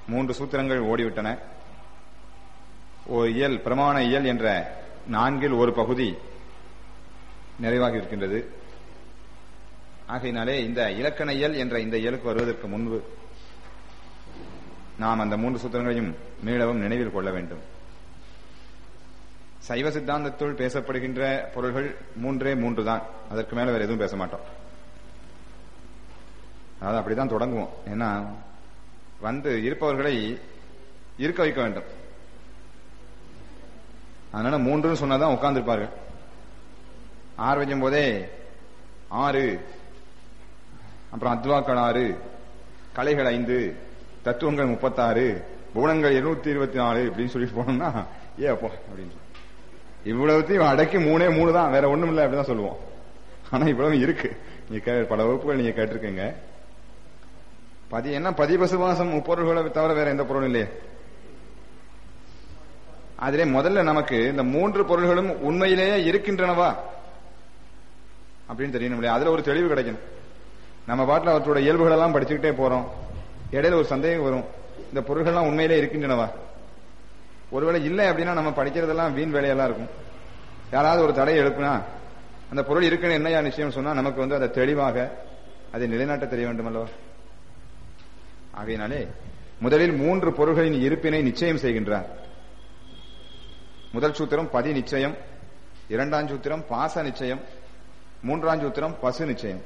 மூன்று சூத்திரங்கள் ஓடிவிட்டன ஒரு இயல் பிரமாண இயல் என்ற நான்கில் ஒரு பகுதி நிறைவாகி இருக்கின்றது ஆகையினாலே இந்த இலக்கண இயல் என்ற இந்த இயலுக்கு வருவதற்கு முன்பு நாம் அந்த மூன்று சூத்திரங்களையும் மீளவும் நினைவில் கொள்ள வேண்டும் சைவ சித்தாந்தத்துள் பேசப்படுகின்ற பொருள்கள் மூன்றே மூன்று தான் அதற்கு மேல வேற எதுவும் பேச மாட்டோம் அதாவது அப்படிதான் தொடங்குவோம் ஏன்னா வந்து இருப்பவர்களை இருக்க வைக்க வேண்டும் அதனால மூன்றுன்னு சொன்னாதான் உட்கார்ந்துருப்பார்கள் ஆறு வைக்கும் போதே ஆறு அப்புறம் அத்வாக்கள் ஆறு கலைகள் ஐந்து தத்துவங்கள் முப்பத்தாறு குணங்கள் இருநூத்தி இருபத்தி நாலு அப்படின்னு சொல்லிட்டு போனோம்னா ஏ அப்போ அப்படின்னு இவ்வளவுத்தையும் அடக்கி மூணே மூணு தான் வேற ஒண்ணும் இல்லை அப்படிதான் சொல்லுவோம் ஆனா இவ்வளவு இருக்கு நீங்க கே- பல வகுப்புகள் நீங்க கேட்டிருக்கீங்க பதி என்ன பதிபசுவாசம் முப்பொருள்களை தவிர வேற எந்த பொருளும் இல்லையே அதிலே முதல்ல நமக்கு இந்த மூன்று பொருள்களும் உண்மையிலேயே இருக்கின்றனவா அப்படின்னு தெரியணும் இல்லையா அதுல ஒரு தெளிவு கிடைக்கணும் நம்ம பாட்டில் அவற்றோட இயல்புகள் எல்லாம் படிச்சுக்கிட்டே போறோம் இடையில ஒரு சந்தேகம் வரும் இந்த பொருள்கள்லாம் உண்மையிலே இருக்கின்றனவா ஒருவேளை இல்லை அப்படின்னா நம்ம படிக்கிறதெல்லாம் வீண் வேலையெல்லாம் இருக்கும் யாராவது ஒரு தடையை எழுப்புனா அந்த பொருள் இருக்குன்னு என்னையா நிச்சயம் சொன்னா நமக்கு வந்து அதை தெளிவாக அதை நிலைநாட்ட தெரிய வேண்டும் அல்லவா ஆகையினாலே முதலில் மூன்று பொருள்களின் இருப்பினை நிச்சயம் செய்கின்றார் முதல் சூத்திரம் பதி நிச்சயம் இரண்டாம் சூத்திரம் பாச நிச்சயம் மூன்றாம் சூத்திரம் பசு நிச்சயம்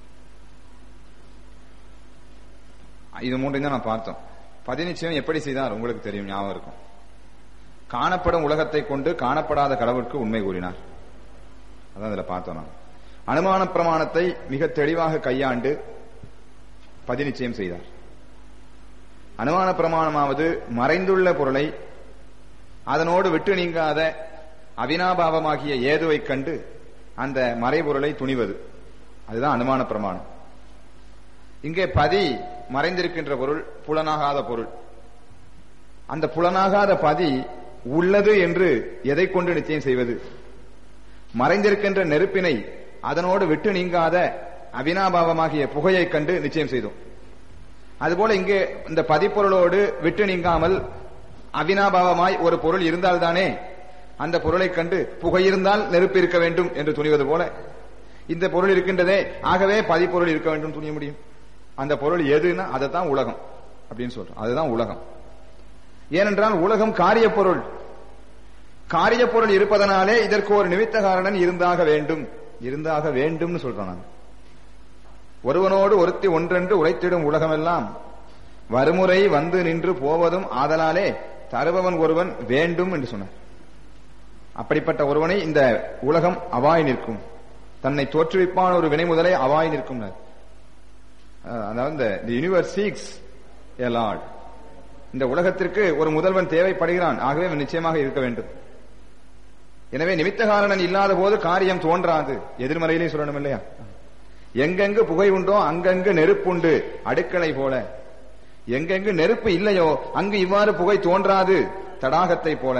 இது மூன்றையும் தான் நான் பார்த்தோம் பதி நிச்சயம் எப்படி செய்தார் உங்களுக்கு தெரியும் ஞாபகம் இருக்கும் காணப்படும் உலகத்தை கொண்டு காணப்படாத கடவுளுக்கு உண்மை கூறினார் அதான் இதுல பார்த்தோம் நான் அனுமான பிரமாணத்தை மிக தெளிவாக கையாண்டு பதி நிச்சயம் செய்தார் அனுமான பிரமாணமாவது மறைந்துள்ள பொருளை அதனோடு விட்டு நீங்காத அவினாபாவமாகிய ஏதுவை கண்டு அந்த மறைபொருளை துணிவது அதுதான் அனுமான பிரமாணம் இங்கே பதி மறைந்திருக்கின்ற பொருள் புலனாகாத பொருள் அந்த புலனாகாத பதி உள்ளது என்று எதை கொண்டு நிச்சயம் செய்வது மறைந்திருக்கின்ற நெருப்பினை அதனோடு விட்டு நீங்காத அவினாபாவமாகிய புகையை கண்டு நிச்சயம் செய்தோம் அதுபோல இங்கே இந்த பதிப்பொருளோடு விட்டு நீங்காமல் அவினாபாவமாய் ஒரு பொருள் இருந்தால்தானே அந்த பொருளை கண்டு புகை இருந்தால் நெருப்பு இருக்க வேண்டும் என்று துணிவது போல இந்த பொருள் இருக்கின்றதே ஆகவே பதிப்பொருள் இருக்க வேண்டும் துணிய முடியும் அந்த பொருள் எதுன்னா அதைத்தான் உலகம் அப்படின்னு சொல்றோம் அதுதான் உலகம் ஏனென்றால் உலகம் காரிய பொருள் காரிய பொருள் இருப்பதனாலே இதற்கு ஒரு நிமித்த காரணன் இருந்தாக வேண்டும் இருந்தாக வேண்டும்னு சொல்றோம் நான் ஒருவனோடு ஒருத்தி ஒன்றென்று உழைத்திடும் உலகமெல்லாம் வறுமுறை வந்து நின்று போவதும் ஆதலாலே தருபவன் ஒருவன் வேண்டும் என்று சொன்னார் அப்படிப்பட்ட ஒருவனை இந்த உலகம் அவாய் நிற்கும் தன்னை தோற்றுவிப்பான ஒரு வினை முதலை அவாய் நிற்கும் அதாவது இந்த யூனிவர்ஸ் சீக்ஸ் எ லார்ட் இந்த உலகத்திற்கு ஒரு முதல்வன் தேவைப்படுகிறான் ஆகவே அவன் நிச்சயமாக இருக்க வேண்டும் எனவே நிமித்த காரணன் இல்லாத போது காரியம் தோன்றாது எதிர்மறையிலே சொல்லணும் இல்லையா எங்கெங்கு புகை உண்டோ அங்கங்கு நெருப்புண்டு அடுக்களை போல எங்கெங்கு நெருப்பு இல்லையோ அங்கு இவ்வாறு புகை தோன்றாது தடாகத்தை போல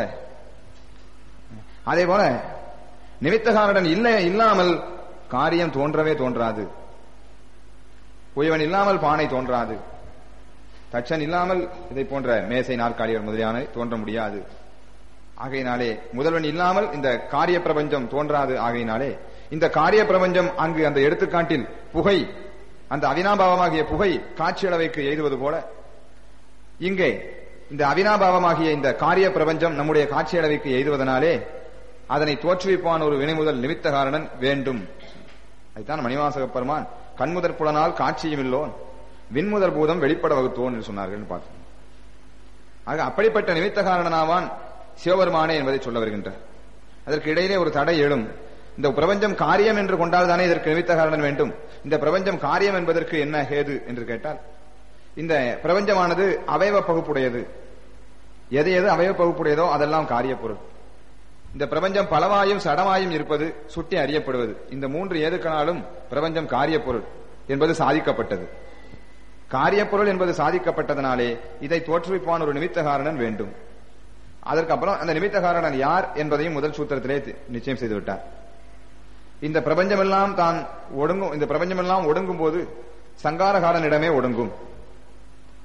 அதே போல நிமித்தகாரடன் இல்லை இல்லாமல் காரியம் தோன்றவே தோன்றாது உயவன் இல்லாமல் பானை தோன்றாது தச்சன் இல்லாமல் இதை போன்ற மேசை நாற்காலிகள் முதலியான தோன்ற முடியாது ஆகையினாலே முதல்வன் இல்லாமல் இந்த காரிய பிரபஞ்சம் தோன்றாது ஆகையினாலே இந்த காரிய பிரபஞ்சம் அங்கு அந்த எடுத்துக்காட்டில் புகை அந்த அவினாபாவமாகிய புகை காட்சியளவைக்கு எய்துவது போல இங்கே இந்த அவினாபாவமாகிய இந்த காரிய பிரபஞ்சம் நம்முடைய காட்சியளவைக்கு எய்துவதனாலே அதனை தோற்றுவிப்பான் ஒரு வினை முதல் நிமித்த காரணன் வேண்டும் அதுதான் மணிவாசக பெருமான் கண்முதற் புலனால் காட்சியும் இல்லோன் விண்முதல் பூதம் வெளிப்பட வகுத்தோன் என்று சொன்னார்கள் பார்த்தோம் ஆக அப்படிப்பட்ட நிமித்த காரணனாவான் சிவபெருமானே என்பதை சொல்ல வருகின்றார் அதற்கு இடையிலே ஒரு தடை எழும் இந்த பிரபஞ்சம் காரியம் என்று கொண்டால் தானே இதற்கு நிமித்த காரணம் வேண்டும் இந்த பிரபஞ்சம் காரியம் என்பதற்கு என்ன ஹேது என்று கேட்டால் இந்த பிரபஞ்சமானது அவயவ பகுப்புடையது எது எது அவயவ பகுப்புடையதோ அதெல்லாம் காரிய பொருள் இந்த பிரபஞ்சம் பலவாயும் சடமாயும் இருப்பது சுட்டி அறியப்படுவது இந்த மூன்று ஏதுக்கனாலும் பிரபஞ்சம் காரிய பொருள் என்பது சாதிக்கப்பட்டது காரிய பொருள் என்பது சாதிக்கப்பட்டதனாலே இதை தோற்றுவிப்பான் ஒரு நிமித்த காரணன் வேண்டும் அதற்கப்புறம் அந்த நிமித்த காரணன் யார் என்பதையும் முதல் சூத்திரத்திலே நிச்சயம் செய்து விட்டார் இந்த பிரபஞ்சமெல்லாம் தான் ஒடுங்கும் இந்த பிரபஞ்சமெல்லாம் ஒடுங்கும் போது சங்காரகாரனிடமே ஒடுங்கும்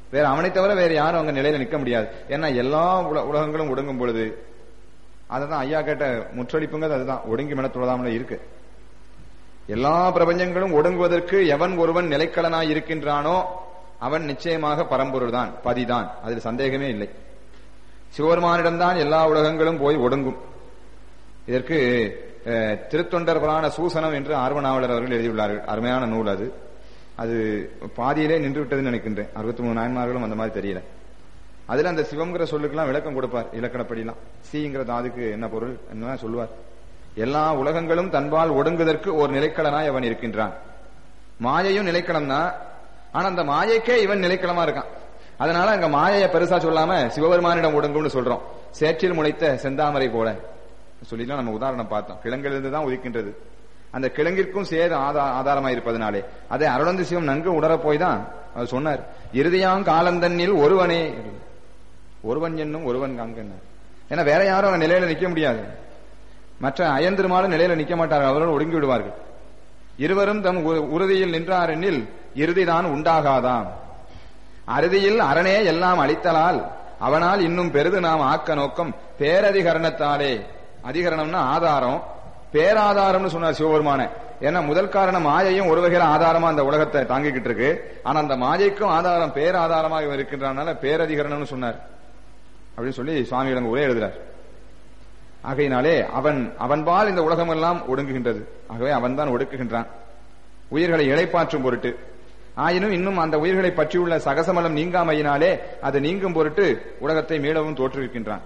வேற அவனை தவிர வேற யாரும் அங்க நிலையில நிக்க முடியாது ஏன்னா எல்லா உல- உலகங்களும் ஒடுங்கும் பொழுது அதுதான் ஐயா கேட்ட முற்றளிப்புங்கிறது அதுதான் ஒடுங்கி மனத்துள்ளதாமல இருக்கு எல்லா பிரபஞ்சங்களும் ஒடுங்குவதற்கு எவன் ஒருவன் நிலைக்களனாய் இருக்கின்றானோ அவன் நிச்சயமாக பரம்பொருள் தான் பதிதான் அதில் சந்தேகமே இல்லை சிவபெருமானிடம்தான் எல்லா உலகங்களும் போய் ஒடுங்கும் இதற்கு அஹ், திருத்தொண்டர் புராண சூசனம் என்று ஆர்வநாவலர் அவர்கள் எழுதியுள்ளார்கள் அருமையான நூல் அது அது பாதியிலே நின்று விட்டதுன்னு நினைக்கின்றேன் அறுபத்தி மூணு நாயன்மார்களும் அந்த மாதிரி தெரியல அதுல அந்த சிவம்ங்கிற சொல்லுக்கெல்லாம் விளக்கம் கொடுப்பார் இலக்கணப்படிலாம் சிங்கிற தாதுக்கு என்ன பொருள் என்ன சொல்லுவார் எல்லா உலகங்களும் தன்பால் ஒடுங்குவதற்கு ஒரு நிலைக்களனாய் அவன் இருக்கின்றான் மாயையும் நிலைக்களம் தான் ஆனா அந்த மாயைக்கே இவன் நிலைக்களமா இருக்கான் அதனால அங்க மாயையை பெருசா சொல்லாம சிவபெருமானிடம் ஒடுங்கும்னு சொல்றோம் சேற்றில் முளைத்த செந்தாமரை போல சொல்லிலாம் நம்ம உதாரணம் பார்த்தோம் கிழங்கிலிருந்து தான் உதிக்கின்றது அந்த கிழங்கிற்கும் சேத ஆதா- ஆதாரமா இருப்பதனாலே அதை அருளந்து சிவம் நன்கு உணரப் போய் தான் அவர் சொன்னார் இறுதியாம் காலந்தன்னில் ஒருவனே ஒருவன் என்னும் ஒருவன் காண்கன்னார் ஏன்னா வேற யாரும் அங்க நிலையில நிக்க முடியாது மற்ற அயந்திருமாலும் நிலையில நிக்க மாட்டார்கள் அவர்கள் ஒடுங்கி விடுவார்கள் இருவரும் தம் உ- உறுதியில் நின்றாரெனில் இறுதிதான் உண்டாகாதாம் அறுதியில் அரணே எல்லாம் அளித்தலால் அவனால் இன்னும் பெரிது நாம் ஆக்க நோக்கம் பேரதிகரணத்தாலே அதிகரணம்னா ஆதாரம் பேராதாரம்னு சொன்னார் சிவபெருமான ஏன்னா முதல் காரணம் மாயையும் ஒரு வகையில ஆதாரமா அந்த உலகத்தை தாங்கிக்கிட்டு இருக்கு ஆனா அந்த மாயைக்கும் ஆதாரம் பேராதாரமாக இவன் இருக்கின்றனால பேரதிகரணம்னு சொன்னார் அப்படின்னு சொல்லி சுவாமிகள் அங்க உரை எழுதுறார் ஆகையினாலே அவன் அவன்பால் இந்த உலகம் எல்லாம் ஒடுங்குகின்றது ஆகவே அவன்தான் ஒடுக்குகின்றான் உயிர்களை இழைப்பாற்றும் பொருட்டு ஆயினும் இன்னும் அந்த உயிர்களை பற்றியுள்ள சகசமலம் நீங்காமையினாலே அது நீங்கும் பொருட்டு உலகத்தை மீளவும் தோற்றுவிக்கின்றான்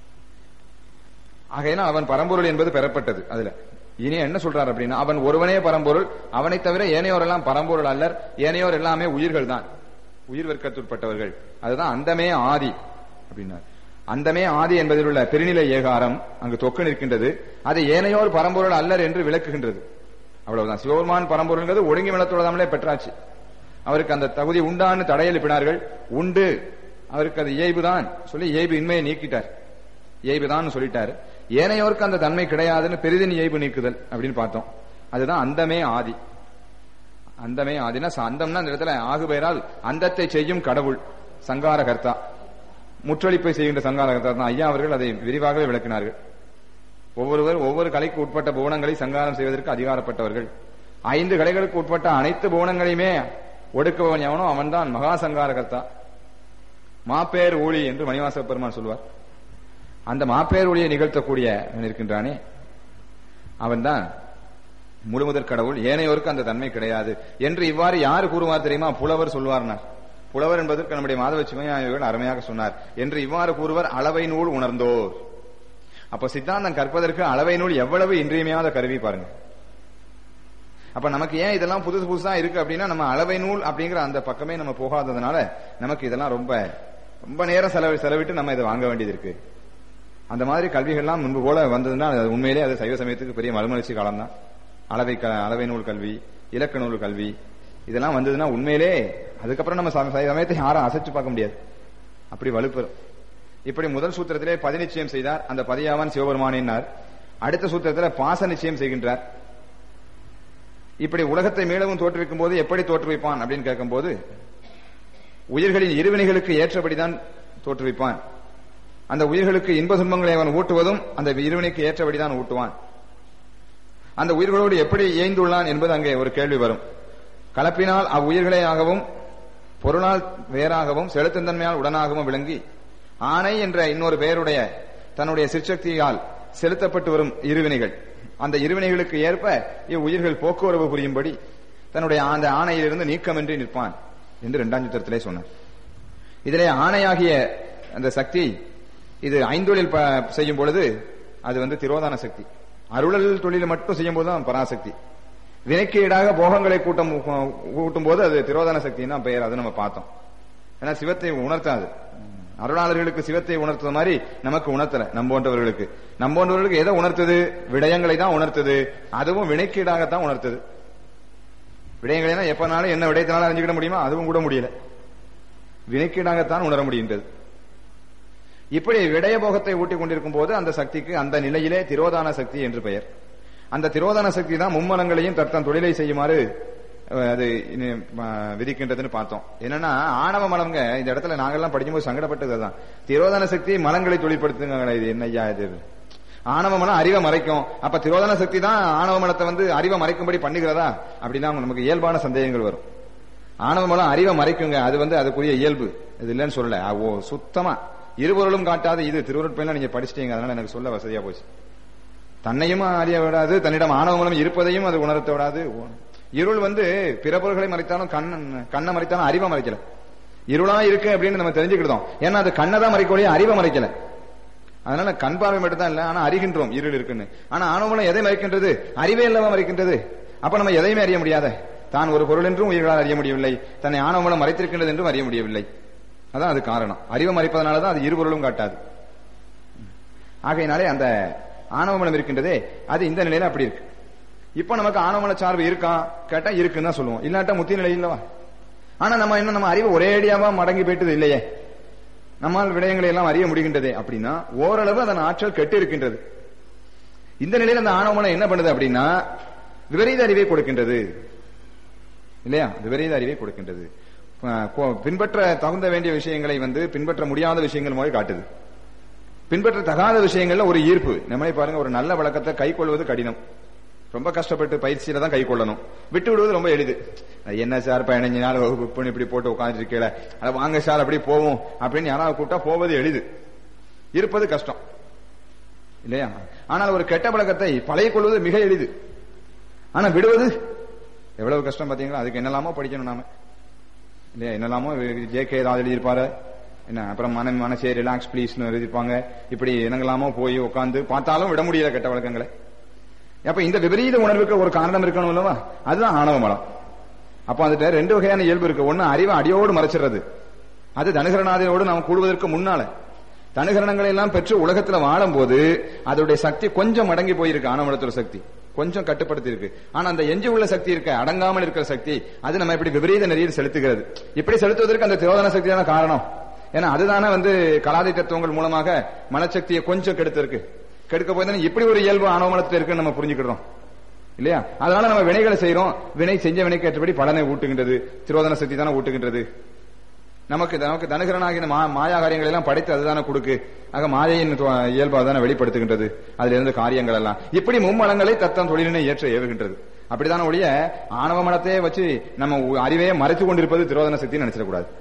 ஆகையினால் அவன் பரம்பொருள் என்பது பெறப்பட்டது அதுல இனி என்ன சொல்றார் அப்படின்னா அவன் ஒருவனே பரம்பொருள் அவனை தவிர ஏனையோர் எல்லாம் பரம்பொருள் அல்லர் ஏனையோர் எல்லாமே உயிர்கள் தான் உயிர் வர்க்கத்துட்பட்டவர்கள் அதுதான் அந்தமே ஆதி அப்படின்னார் அந்தமே ஆதி என்பதில் உள்ள பெருநிலை ஏகாரம் அங்கு தொக்கு நிற்கின்றது அது ஏனையோர் பரம்பொருள் அல்லர் என்று விளக்குகின்றது அவ்வளவுதான் சிவபெருமான் பரம்பொருள்ங்கிறது ஒடுங்கி விளத்துள்ளதாமலே பெற்றாச்சு அவருக்கு அந்த தகுதி உண்டான்னு தடையெழுப்பினார்கள் உண்டு அவருக்கு அது இயல்புதான் சொல்லி இயல்பு இன்மையை நீக்கிட்டார் இயல்புதான் சொல்லிட்டாரு ஏனையோருக்கு அந்த தன்மை கிடையாதுன்னு பெரிதின் இயல்பு நீக்குதல் அப்படின்னு பார்த்தோம் அதுதான் அந்தமே ஆதி அந்தமே ஆதினா ச- அந்தம்னா அந்த இடத்துல ஆகு பெயரால் அந்தத்தை செய்யும் கடவுள் சங்கார கர்த்தா முற்றளிப்பை செய்கின்ற சங்கார கர்த்தா தான் ஐயா அவர்கள் அதை விரிவாகவே விளக்கினார்கள் ஒவ்வொருவர் ஒவ்வொரு கலைக்கு உட்பட்ட புவனங்களை சங்காரம் செய்வதற்கு அதிகாரப்பட்டவர்கள் ஐந்து கலைகளுக்கு உட்பட்ட அனைத்து புவனங்களையுமே ஒடுக்குபவன் எவனோ அவன்தான் மகா சங்கார கர்த்தா மாப்பேர் ஊழி என்று மணிவாச பெருமான் சொல்வார் அந்த மாப்பேர் ஒளியை நிகழ்த்தக்கூடிய அவன் இருக்கின்றானே அவன்தான் முழுமுதற் கடவுள் ஏனையோருக்கு அந்த தன்மை கிடையாது என்று இவ்வாறு யார் கூறுவார் தெரியுமா புலவர் சொல்வார்னார் புலவர் என்பதற்கு நம்முடைய மாதவ சிவஞானிகள் அருமையாக சொன்னார் என்று இவ்வாறு கூறுவர் அளவை நூல் உணர்ந்தோர் அப்ப சித்தாந்தம் கற்பதற்கு அளவை நூல் எவ்வளவு இன்றியமையாத கருவி பாருங்க அப்ப நமக்கு ஏன் இதெல்லாம் புதுசு புதுசா இருக்கு அப்படின்னா நம்ம அளவை நூல் அப்படிங்கிற அந்த பக்கமே நம்ம போகாததுனால நமக்கு இதெல்லாம் ரொம்ப ரொம்ப நேரம் செலவு செலவிட்டு நம்ம இதை வாங்க வேண்டியது இருக்கு அந்த மாதிரி கல்விகள்லாம் முன்பு போல வந்ததுன்னா அது உண்மையிலே அது சைவ சமயத்துக்கு பெரிய மறுமலர்ச்சி காலம் தான் அளவை க- அளவை நூல் கல்வி இலக்க நூல் கல்வி இதெல்லாம் வந்ததுன்னா உண்மையிலே அதுக்கப்புறம் நம்ம சம- சைவ சமயத்தை யாரும் அசைச்சு பார்க்க முடியாது அப்படி வலுப்பெறும் இப்படி முதல் சூத்திரத்திலே பதிநிச்சயம் செய்தார் அந்த பதியாவான் சிவபெருமானினார் அடுத்த சூத்திரத்தில் பாச நிச்சயம் செய்கின்றார் இப்படி உலகத்தை மீளவும் தோற்றுவிக்கும் போது எப்படி தோற்றுவிப்பான் அப்படின்னு கேட்கும்போது உயிர்களின் இருவினைகளுக்கு ஏற்றபடிதான் தோற்றுவிப்பான் அந்த உயிர்களுக்கு இன்ப துன்பங்களை அவன் ஊட்டுவதும் அந்த இருவினைக்கு ஏற்றபடிதான் ஊட்டுவான் அந்த உயிர்களோடு எப்படி இயைந்துள்ளான் என்பது அங்கே ஒரு கேள்வி வரும் கலப்பினால் அவ்வுயிர்களேயாகவும் பொருளால் வேறாகவும் செலுத்தன்மையால் உடனாகவும் விளங்கி ஆணை என்ற இன்னொரு பெயருடைய தன்னுடைய சிற்சக்தியால் செலுத்தப்பட்டு வரும் இருவினைகள் அந்த இருவினைகளுக்கு ஏற்ப இவ்வுயிர்கள் போக்குவரவு புரியும்படி தன்னுடைய அந்த ஆணையிலிருந்து நீக்கமின்றி நிற்பான் என்று இரண்டாம் சித்திரத்திலே சொன்னார் இதிலே ஆணையாகிய அந்த சக்தி இது ஐந்தொழில் ப- செய்யும் பொழுது அது வந்து திரோதான சக்தி அருளல் தொழில் மட்டும் செய்யும் போது தான் பராசக்தி வினைக்கு ஈடாக போகங்களை கூட்டம் கூட்டும் போது அது திரோதான சக்தின்னு தான் பெயர் அது நம்ம பார்த்தோம் ஏன்னா சிவத்தை உணர்த்தாது அருளாளர்களுக்கு சிவத்தை உணர்த்தது மாதிரி நமக்கு உணர்த்தல நம்போன்றவர்களுக்கு நம்போன்றவர்களுக்கு எதை உணர்த்தது விடயங்களை தான் உணர்த்தது அதுவும் வினைக்கீடாகத்தான் உணர்த்தது விடயங்களை எப்பனாலும் என்ன விடயத்தினாலும் அறிஞ்சுக்கிட முடியுமா அதுவும் கூட முடியல வினைக்கீடாகத்தான் உணர முடிகின்றது இப்படி விடய போகத்தை ஊட்டிக் கொண்டிருக்கும் போது அந்த சக்திக்கு அந்த நிலையிலே திரோதான சக்தி என்று பெயர் அந்த திரோதான சக்தி தான் மும்மலங்களையும் தத்தன் தொழிலை செய்யுமாறு அஹ், அது இனி, அஹ், விதிக்கின்றதுன்னு பார்த்தோம் என்னன்னா ஆணவ மலம்ங்க இந்த இடத்துல நாங்கெல்லாம் படிக்கும்போது சங்கடப்பட்டது அதான் திரோதான சக்தி மலங்களை தொழிற்படுத்துங்க இது என்னய்யா இது ஆணவ மலம் அறிவை மறைக்கும் அப்ப திரோதான சக்தி தான் ஆணவ மலத்தை வந்து அறிவை மறைக்கும்படி பண்ணுகிறதா அப்படின்னா நமக்கு இயல்பான சந்தேகங்கள் வரும் ஆணவ மலம் அறிவை மறைக்குங்க அது வந்து அதுக்குரிய இயல்பு இது இல்லைன்னு சொல்லல அ- ஓ சுத்தமா இருபொருளும் காட்டாத இது திருவருட்பயன்லாம் நீங்க படிச்சிட்டீங்க அதனால எனக்கு சொல்ல வசதியா போச்சு தன்னையும் அறிய விடாது தன்னிடம் ஆணவ மலம் இருப்பதையும் அது உணர்த்த விடாது இருள் வந்து பிற பொருள்களை மறைத்தாலும் கண்ணன் கண்ணை மறைத்தாலும் அறிவை மறைக்கல இருளா இருக்கு அப்படின்னு நம்ம தெரிஞ்சுக்கிட்டோம் ஏன்னா அது கண்ணை தான் மறைக்கொழிய அறிவை மறைக்கல அதனால கண் பார்வை மட்டும் தான் இல்ல ஆனா அறிகின்றோம் இருள் இருக்குன்னு ஆனா ஆணவமலம் எதை மறைக்கின்றது அறிவே இல்லாம மறைக்கின்றது அப்ப நம்ம எதையுமே அறிய முடியாத தான் ஒரு பொருள் என்றும் உயிர்களால் அறிய முடியவில்லை தன்னை ஆணவமலம் மறைத்திருக்கின்றது என்றும் அறிய முடியவில்லை அதான் அது காரணம் அறிவை மறைப்பதனாலதான் அது இருபொருளும் காட்டாது ஆகையினாலே அந்த ஆணவமலம் இருக்கின்றதே அது இந்த நிலையில அப்படி இருக்கு இப்ப நமக்கு ஆணவமல சார்பு இருக்கா கேட்டா இருக்குன்னு தான் சொல்லுவோம் இல்லாட்டா முத்தி நிலை இல்லவா ஆனா நம்ம இன்னும் நம்ம அறிவு ஒரே அடியாவா மடங்கி போயிட்டது இல்லையே நம்மால் விடயங்களை எல்லாம் அறிய முடிகின்றதே அப்படின்னா ஓரளவு அதன் ஆற்றல் கெட்டு இருக்கின்றது இந்த நிலையில அந்த ஆணவமலம் என்ன பண்ணுது அப்படின்னா விபரீத அறிவை கொடுக்கின்றது இல்லையா விபரீத அறிவை கொடுக்கின்றது அஹ் கொ- பின்பற்ற தகுந்த வேண்டிய விஷயங்களை வந்து பின்பற்ற முடியாத விஷயங்கள் மூலம் காட்டுது பின்பற்ற தகாத விஷயங்கள்ல ஒரு ஈர்ப்பு நம்மளே பாருங்க ஒரு நல்ல வழக்கத்தை கை கொள்வது கடினம் ரொம்ப கஷ்டப்பட்டு பயிற்சியில தான் கை கொள்ளணும் விட்டு விடுவது ரொம்ப எளிது அது என்ன சார் பதினஞ்சு நாள் வகுப்பு இப்படி இப்படி போட்டு உட்காந்துருக்கீல அதை வாங்க சார் அப்படி போவோம் அப்படின்னு யாராவது கூப்பிட்டா போவது எளிது இருப்பது கஷ்டம் இல்லையா ஆனால் ஒரு கெட்ட பழக்கத்தை பழைய கொள்வது மிக எளிது ஆனா விடுவது எவ்வளவு கஷ்டம் பாத்தீங்களா அதுக்கு என்னெல்லாமோ படிக்கணும் நாம இல்லையா என்னெல்லாமோ ஜே கே ஏதாவது எழுதியிருப்பாரு என்ன அப்புறம் மன மனசே ரிலாக்ஸ் ப்ளீஸ்னு எழுதியிருப்பாங்க இப்படி என்னங்களாமோ போய் உட்காந்து பார்த்தாலும் விட முடியல கெட்ட வழக்கங்களை அப்ப இந்த விபரீத உணர்வுக்கு ஒரு காரணம் இருக்கணும் இல்லவா அதுதான் ஆணவ மலம் அப்ப அதுல ரெண்டு வகையான இயல்பு இருக்கு ஒண்ணு அறிவை அடியோடு மறைச்சிடுறது அது தனுகரணாதையோடு நாம் கூடுவதற்கு முன்னால தனுகரணங்களை எல்லாம் பெற்று உலகத்துல வாழும்போது அதோடைய சக்தி கொஞ்சம் அடங்கி போயிருக்கு ஆணவமலத்தோட சக்தி கொஞ்சம் கட்டுப்படுத்தி இருக்கு ஆனா அந்த எஞ்சி உள்ள சக்தி இருக்க அடங்காமல் இருக்கிற சக்தி அது நம்ம இப்படி விபரீத நெறியில் செலுத்துகிறது இப்படி செலுத்துவதற்கு அந்த திரோதன சக்தி தான காரணம் ஏன்னா அதுதானே வந்து கலாதி தத்துவங்கள் மூலமாக மனசக்தியை கொஞ்சம் கெடுத்திருக்கு கெடுக்க போய் தானே இப்படி ஒரு இயல்பு ஆணவமலத்தில் இருக்குன்னு நம்ம புரிஞ்சுக்கிறோம் இல்லையா அதனால நம்ம வினைகளை செய்யறோம் வினை செஞ்ச வினைக்கு ஏற்றபடி பலனை ஊட்டுகின்றது திரோதன சக்தி தானே ஊட்டுகின்றது நமக்கு நமக்கு தனுகரனாகிய மா மாயா காரியங்களை எல்லாம் படைத்து அதுதானே கொடுக்கு ஆக மாயையின் துவ- இயல்பு தானே வெளிப்படுத்துகின்றது அதுல இருந்து காரியங்கள் எல்லாம் இப்படி மும்மலங்களை தத்தம் தொழிலினை ஏற்ற ஏவுகின்றது அப்படிதான ஒழிய ஆணவ மனத்தையே வச்சு நம்ம உ- அறிவையே மறைத்து கொண்டிருப்பது திரோதன சக்தி நினைச்சிடக்கூடாது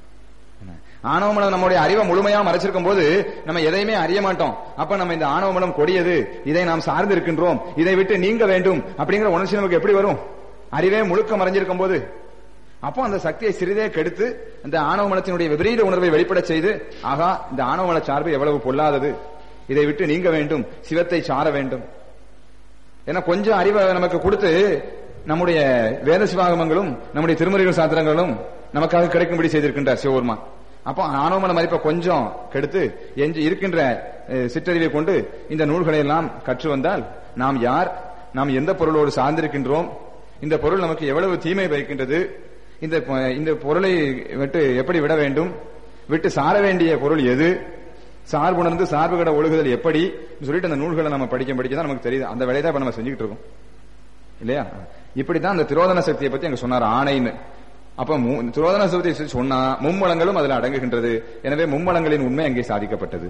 ஆணவ மனம் நம்முடைய அறிவை முழுமையா மறைச்சிருக்கும் போது நம்ம எதையுமே அறிய மாட்டோம் அப்ப நம்ம இந்த ஆணவ மனம் கொடியது இதை நாம் சார்ந்து இருக்கின்றோம் இதை விட்டு நீங்க வேண்டும் அப்படிங்கிற உணர்ச்சி நமக்கு எப்படி வரும் அறிவே முழுக்க மறைஞ்சிருக்கும் போது அப்போ அந்த சக்தியை சிறிதே கெடுத்து இந்த ஆணவ மனத்தினுடைய விபரீத உணர்வை வெளிப்படச் செய்து ஆகா இந்த ஆணவ மன சார்பு எவ்வளவு பொல்லாதது இதை விட்டு நீங்க வேண்டும் சிவத்தை சார வேண்டும் ஏன்னா கொஞ்சம் அறிவை நமக்கு கொடுத்து நம்முடைய வேத சிவாகமங்களும் நம்முடைய திருமுறைகள் சாத்திரங்களும் நமக்காக கிடைக்கும்படி செய்திருக்கின்றார் சிவபெருமா அப்போ ஆணவமன மதிப்பை கொஞ்சம் கெடுத்து எஞ்சி இருக்கின்ற அஹ், சிற்றறிவை கொண்டு இந்த நூல்களை எல்லாம் கற்று வந்தால் நாம் யார் நாம் எந்த பொருளோடு சார்ந்திருக்கின்றோம் இந்த பொருள் நமக்கு எவ்வளவு தீமை வைக்கின்றது இந்த பொ- இந்த பொருளை விட்டு எப்படி விட வேண்டும் விட்டு சார வேண்டிய பொருள் எது சார்புணர்ந்து சார்பு கட ஒழுகுதல் எப்படி சொல்லிட்டு அந்த நூல்களை நம்ம படிக்க படிக்க தான் நமக்கு தெரியுது அந்த வேலையை தான் இப்ப நம்ம செஞ்சுக்கிட்டு இருக்கோம் இல்லையா இப்படித்தான் அந்த திரோதன சக்தியை பத்தி அங்க சொன்னார் ஆணைன்னு அப்ப மு- திரோதன சக்தியை பத்தி சொன்னா மும்மலங்களும் அதுல அடங்குகின்றது எனவே மும்மலங்களின் உண்மை அங்கே சாதிக்கப்பட்டது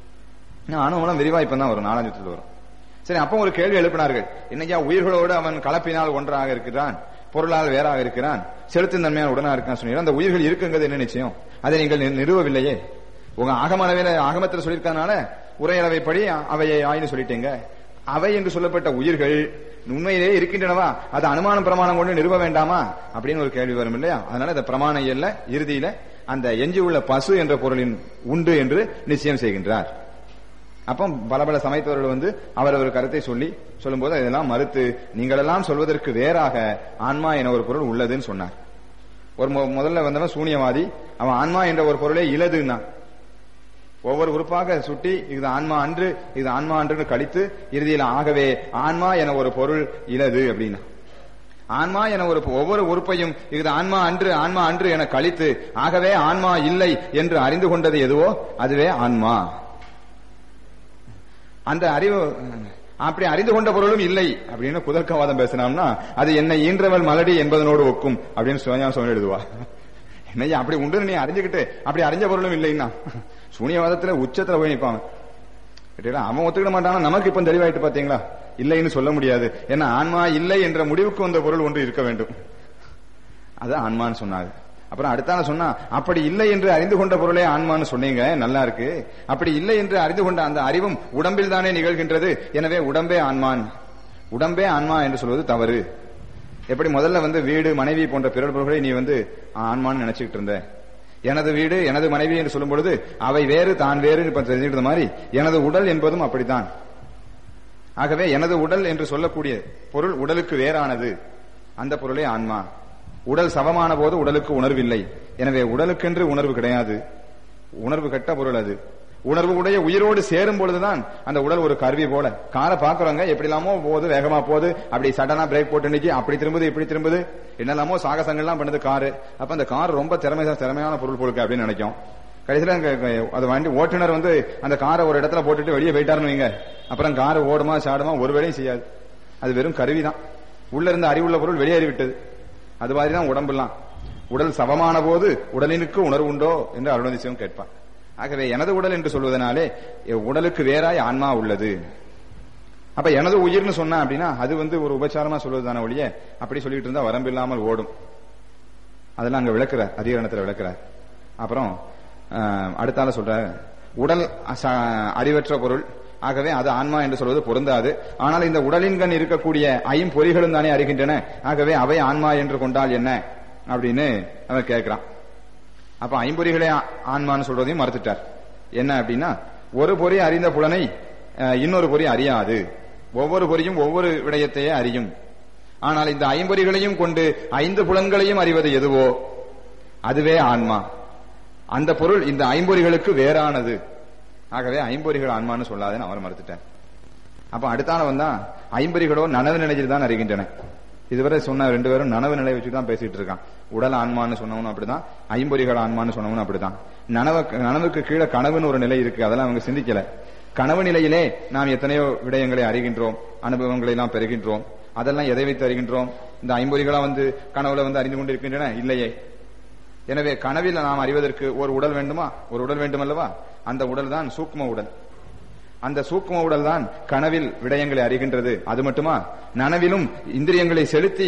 ஆணவமலம் விரிவா இப்பதான் வரும் நாலாஞ்சத்துல வரும் சரி அப்ப ஒரு கேள்வி எழுப்பினார்கள் இன்னைக்கா உயிர்களோடு அவன் கலப்பினால் ஒன்றாக இருக்கிறான் பொருளால் வேறாக இருக்கிறான் செலுத்தும் தன்மையான உடனா இருக்கான் சொன்னீங்க அந்த உயிர்கள் இருக்குங்கிறது என்ன நிச்சயம் அதை நீங்கள் நி- நிறுவவில்லையே உங்க ஆகமளவில ஆகமத்தில் சொல்லியிருக்கனால உரையளவைப்படி அவையை ஆயின்னு சொல்லிட்டீங்க அவை என்று சொல்லப்பட்ட உயிர்கள் உண்மையிலேயே இருக்கின்றனவா அது அனுமானம் பிரமாணம் கொண்டு நிறுவ வேண்டாமா அப்படின்னு ஒரு கேள்வி வரும் இல்லையா அதனால இந்த பிரமாண இயல்ல இறுதியில அந்த எஞ்சி உள்ள பசு என்ற பொருளின் உண்டு என்று நிச்சயம் செய்கின்றார் அப்போ பல பல சமயத்தவர்கள் வந்து அவரவர் கருத்தை சொல்லி சொல்லும்போது இதெல்லாம் மறுத்து நீங்களெல்லாம் சொல்வதற்கு வேறாக ஆன்மா என ஒரு பொருள் உள்ளதுன்னு சொன்னார் ஒரு மு- முதல்ல வந்தவன் சூனியவாதி அவன் ஆன்மா என்ற ஒரு பொருளே இலதுன்னா ஒவ்வொரு உறுப்பாக சுட்டி இது ஆன்மா அன்று இது ஆன்மா அன்றுன்னு கழித்து இறுதியில் ஆகவே ஆன்மா என ஒரு பொருள் இலது அப்படின்னா ஆன்மா என ஒரு ஒவ்வொரு உறுப்பையும் இது ஆன்மா அன்று ஆன்மா அன்று என கழித்து ஆகவே ஆன்மா இல்லை என்று அறிந்து கொண்டது எதுவோ அதுவே ஆன்மா அந்த அறிவு அப்படி அறிந்து கொண்ட பொருளும் இல்லை அப்படின்னு குதர்க்கவாதம் பேசினோம்னா அது என்னை ஈன்றவள் மலடி என்பதனோடு ஒக்கும் அப்படின்னு சுவாமியா சுவாமி எழுதுவா என்னையா அப்படி உண்டு நீ அறிஞ்சுக்கிட்டு அப்படி அறிஞ்ச பொருளும் இல்லைன்னா சூனியவாதத்துல உச்சத்துல போய் நிப்பான் கேட்டீங்களா? அவன் ஒத்துக்கிட மாட்டானா நமக்கு இப்ப தெளிவாயிட்டு பாத்தீங்களா இல்லைன்னு சொல்ல முடியாது ஏன்னா ஆன்மா இல்லை என்ற முடிவுக்கு வந்த பொருள் ஒன்று இருக்க வேண்டும் அது ஆன்மான்னு சொன்னாங்க அப்புறம் அடுத்தான சொன்னா அப்படி இல்லை என்று அறிந்து கொண்ட பொருளே ஆன்மான்னு சொன்னீங்க நல்லா இருக்கு அப்படி இல்லை என்று அறிந்து கொண்ட அந்த அறிவும் உடம்பில் தானே நிகழ்கின்றது எனவே உடம்பே ஆன்மான் உடம்பே ஆன்மா என்று சொல்வது தவறு எப்படி முதல்ல வந்து வீடு மனைவி போன்ற பிறர் பொருள்களை நீ வந்து ஆன்மான்னு நினைச்சுக்கிட்டு இருந்த எனது வீடு எனது மனைவி என்று சொல்லும் பொழுது அவை வேறு தான் வேறு இப்ப தெரிஞ்சுக்கிட்ட மாதிரி எனது உடல் என்பதும் அப்படித்தான் ஆகவே எனது உடல் என்று சொல்லக்கூடிய பொருள் உடலுக்கு வேறானது அந்த பொருளே ஆன்மா உடல் சமமான போது உடலுக்கு உணர்வில்லை எனவே உடலுக்கென்று உணர்வு கிடையாது உணர்வு கெட்ட பொருள் அது உணர்வு உடைய உயிரோடு சேரும் பொழுதுதான் அந்த உடல் ஒரு கருவி போல காரை பாக்குறவங்க எப்படி இல்லாமோ போகுது வேகமா போகுது அப்படி சடனா பிரேக் போட்டு நிக்கி அப்படி திரும்புது இப்படி திரும்புது என்னெல்லாமோ சாகசங்கள்லாம் பண்ணுது காரு அப்ப அந்த கார் ரொம்ப திறமை திறமையான பொருள் பொருளுக்கு அப்படின்னு நினைக்கும் கடைசியில அங்க அது வண்டி ஓட்டுநர் வந்து அந்த காரை ஒரு இடத்துல போட்டுட்டு வெளியே போயிட்டாருன்னு வைங்க அப்புறம் கார் ஓடுமா சாடுமா ஒரு வேலையும் செய்யாது அது வெறும் கருவி தான் உள்ள இருந்த அறிவுள்ள பொருள் வெளியேறி விட்டது அது மாதிரி தான் உடம்பெல்லாம் உடல் சமமான போது உடலினுக்கு உணர்வு உண்டோ என்று அருணதிசிவம் கேட்பான் ஆகவே எனது உடல் என்று சொல்வதனாலே எ- உடலுக்கு வேறாய் ஆன்மா உள்ளது அப்ப எனது உயிர்னு சொன்னா அப்படின்னா அது வந்து ஒரு உபச்சாரமா சொல்வதுதான ஒழிய அப்படி சொல்லிட்டு இருந்தா வரம்பு இல்லாமல் ஓடும் அதெல்லாம் அங்க விளக்குற அதிகரணத்துல விளக்குற அப்புறம் அஹ், அடுத்தால சொல்ற உடல் அச- அறிவற்ற பொருள் ஆகவே அது ஆன்மா என்று சொல்வது பொருந்தாது ஆனால் இந்த உடலின்கண் இருக்கக்கூடிய ஐம்பொறிகளும் தானே அறிகின்றன ஆகவே அவை ஆன்மா என்று கொண்டால் என்ன அப்படின்னு அவன் கேட்கிறான் அப்ப ஐம்பொறிகளே ஆ- ஆன்மான்னு சொல்றதையும் மறுத்துட்டார் என்ன அப்படின்னா ஒரு பொறி அறிந்த புலனை அஹ், இன்னொரு பொறி அறியாது ஒவ்வொரு பொறியும் ஒவ்வொரு விடயத்தையே அறியும் ஆனால் இந்த ஐம்பொறிகளையும் கொண்டு ஐந்து புலன்களையும் அறிவது எதுவோ அதுவே ஆன்மா அந்த பொருள் இந்த ஐம்பொறிகளுக்கு வேறானது ஆகவே ஐம்பொறிகள் ஆன்மான்னு சொல்லாதுன்னு அவர் மறுத்துட்டார் அப்ப அடுத்தான வந்தா ஐம்பொறிகளோ நனவு நிலையில் தான் அறிகின்றன இதுவரை சொன்ன ரெண்டு பேரும் நனவு நிலை வச்சு தான் பேசிட்டு இருக்கான் உடல் ஆன்மான்னு சொன்னவனும் அப்படிதான் ஐம்பொறிகள் ஆன்மான்னு சொன்னவனும் அப்படிதான் நனவு நனவுக்கு கீழே கனவுன்னு ஒரு நிலை இருக்கு அதெல்லாம் அவங்க சிந்திக்கல கனவு நிலையிலே நாம் எத்தனையோ விடயங்களை அறிகின்றோம் அனுபவங்களை எல்லாம் பெறுகின்றோம் அதெல்லாம் எதை வைத்து அறிகின்றோம் இந்த ஐம்பொறிகளா வந்து கனவுல வந்து அறிந்து கொண்டிருக்கின்றன இல்லையே எனவே கனவில் நாம் அறிவதற்கு ஒரு உடல் வேண்டுமா ஒரு உடல் வேண்டுமல்லவா அந்த உடல் தான் சூக்ம உடல் அந்த சூக்ம உடல் தான் கனவில் விடயங்களை அறிகின்றது அது மட்டுமா நனவிலும் இந்திரியங்களை செலுத்தி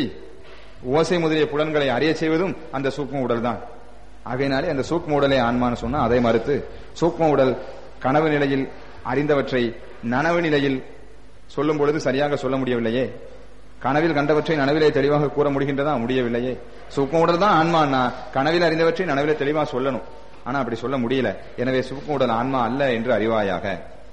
ஓசை முதலிய புலன்களை அறிய செய்வதும் அந்த சூக்ம உடல் தான் ஆகையினாலே அந்த சூக்ம உடலை ஆன்மான்னு சொன்னா அதை மறுத்து சூக்ம உடல் கனவு நிலையில் அறிந்தவற்றை நனவு நிலையில் சொல்லும் பொழுது சரியாக சொல்ல முடியவில்லையே கனவில் கண்டவற்றை நனவிலே தெளிவாக கூற முடிகின்றதா முடியவில்லையே சூக்ம உடல் தான் ஆன்மான்னா கனவில் அறிந்தவற்றை நனவிலே தெளிவாக சொல்லணும் ஆனா அப்படி சொல்ல முடியல எனவே சூக்ம உடல் ஆன்மா அல்ல என்று அறிவாயாக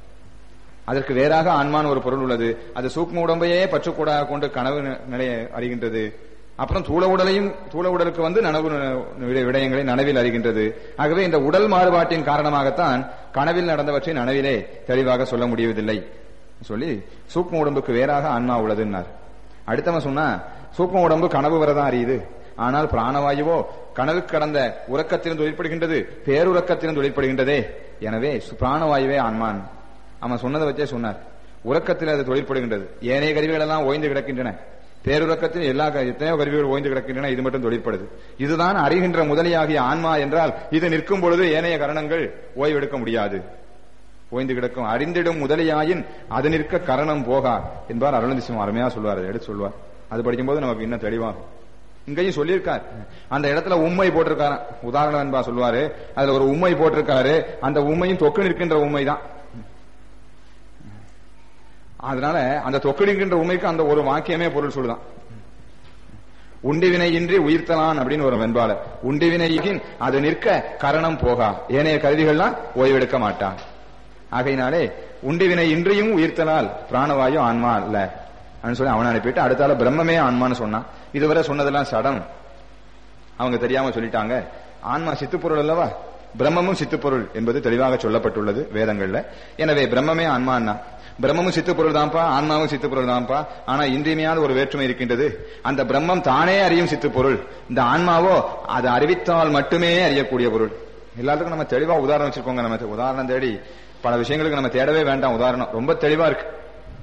அதற்கு வேறாக ஆன்மான் ஒரு பொருள் உள்ளது அது சூக்ம உடம்பையே பற்றுக்கூடாக கொண்டு கனவு நி- நிலையை அறிகின்றது அப்புறம் தூள உடலையும் தூள உடலுக்கு வந்து நனவு ந- விட- விடயங்களை நனவில் அறிகின்றது ஆகவே இந்த உடல் மாறுபாட்டின் காரணமாகத்தான் கனவில் நடந்தவற்றை நனவிலே தெளிவாக சொல்ல முடிவதில்லை சொல்லி சூக்ம உடம்புக்கு வேறாக ஆன்மா உள்ளதுன்னார் அடுத்தவன் சொன்னா சூக்ம உடம்பு கனவு வரதான் அறியுது ஆனால் பிராணவாயுவோ கனவு கடந்த உறக்கத்திலும் தொழிற்படுகின்றது பேருறக்கத்திலும் தொழிற்படுகின்றதே எனவே சு- பிராணவாயுவே ஆன்மான் அவன் சொன்னதை வச்சே சொன்னார் உறக்கத்தில் அது தொழிற்படுகின்றது ஏனைய கருவிகள் எல்லாம் ஓய்ந்து கிடக்கின்றன பேருறக்கத்தில் எல்லா க- எத்தனையோ கருவிகள் ஓய்ந்து கிடக்கின்றன இது மட்டும் தொழிற்படுது இதுதான் அறிகின்ற முதலியாகிய ஆன்மா என்றால் இது நிற்கும் பொழுது ஏனைய கரணங்கள் ஓய்வெடுக்க முடியாது ஓய்ந்து கிடக்கும் அறிந்திடும் முதலியாயின் அது நிற்க கரணம் போகா என்பார் அருணதிசம் அருமையா சொல்வார் அதை எடுத்து சொல்வார் அது படிக்கும்போது நமக்கு இன்னும் தெளிவாகும் இங்கேயும் சொல்லியிருக்கார் அந்த இடத்துல உண்மை போட்டிருக்காரு உதாரணம் என்பா சொல்லுவாரு அதுல ஒரு உண்மை போட்டிருக்காரு அந்த உண்மையும் தொக்கு நிற்கின்ற உண்மை தான் அதனால அந்த தொக்கு நிற்கின்ற உண்மைக்கு அந்த ஒரு வாக்கியமே பொருள் சொல்லுதான் உண்டிவினை இன்றி உயிர்த்தலான் அப்படின்னு ஒரு வெண்பால உண்டிவினையின் அது நிற்க கரணம் போகா ஏனைய கருவிகள்லாம் ஓய்வெடுக்க மாட்டான் ஆகையினாலே உண்டிவினை இன்றியும் உயிர்த்தலால் பிராணவாயு ஆன்மா அல்ல அப்படின்னு சொல்லி அவனை அனுப்பிட்டு அடுத்தால பிரம்மமே ஆன்மான்னு சொன்னான் இதுவரை சொன்னதெல்லாம் சடம் அவங்க தெரியாம சொல்லிட்டாங்க ஆன்மா சித்துப்பொருள் அல்லவா பிரம்மமும் சித்துப்பொருள் என்பது தெளிவாக சொல்லப்பட்டுள்ளது வேதங்கள்ல எனவே பிரம்மமே ஆன்மான்னா பிரம்மமும் சித்துப்பொருள் தான்ப்பா ஆன்மாவும் சித்துப்பொருள் தான்ப்பா ஆனா இன்றியமையாத ஒரு வேற்றுமை இருக்கின்றது அந்த பிரம்மம் தானே அறியும் சித்துப்பொருள் இந்த ஆன்மாவோ அதை அறிவித்தால் மட்டுமே அறியக்கூடிய பொருள் எல்லாத்துக்கும் நம்ம தெளிவா உதாரணம் வச்சிருக்கோங்க நம்ம உதாரணம் தேடி பல விஷயங்களுக்கு நம்ம தேடவே வேண்டாம் உதாரணம் ரொம்ப தெளிவா இருக்கு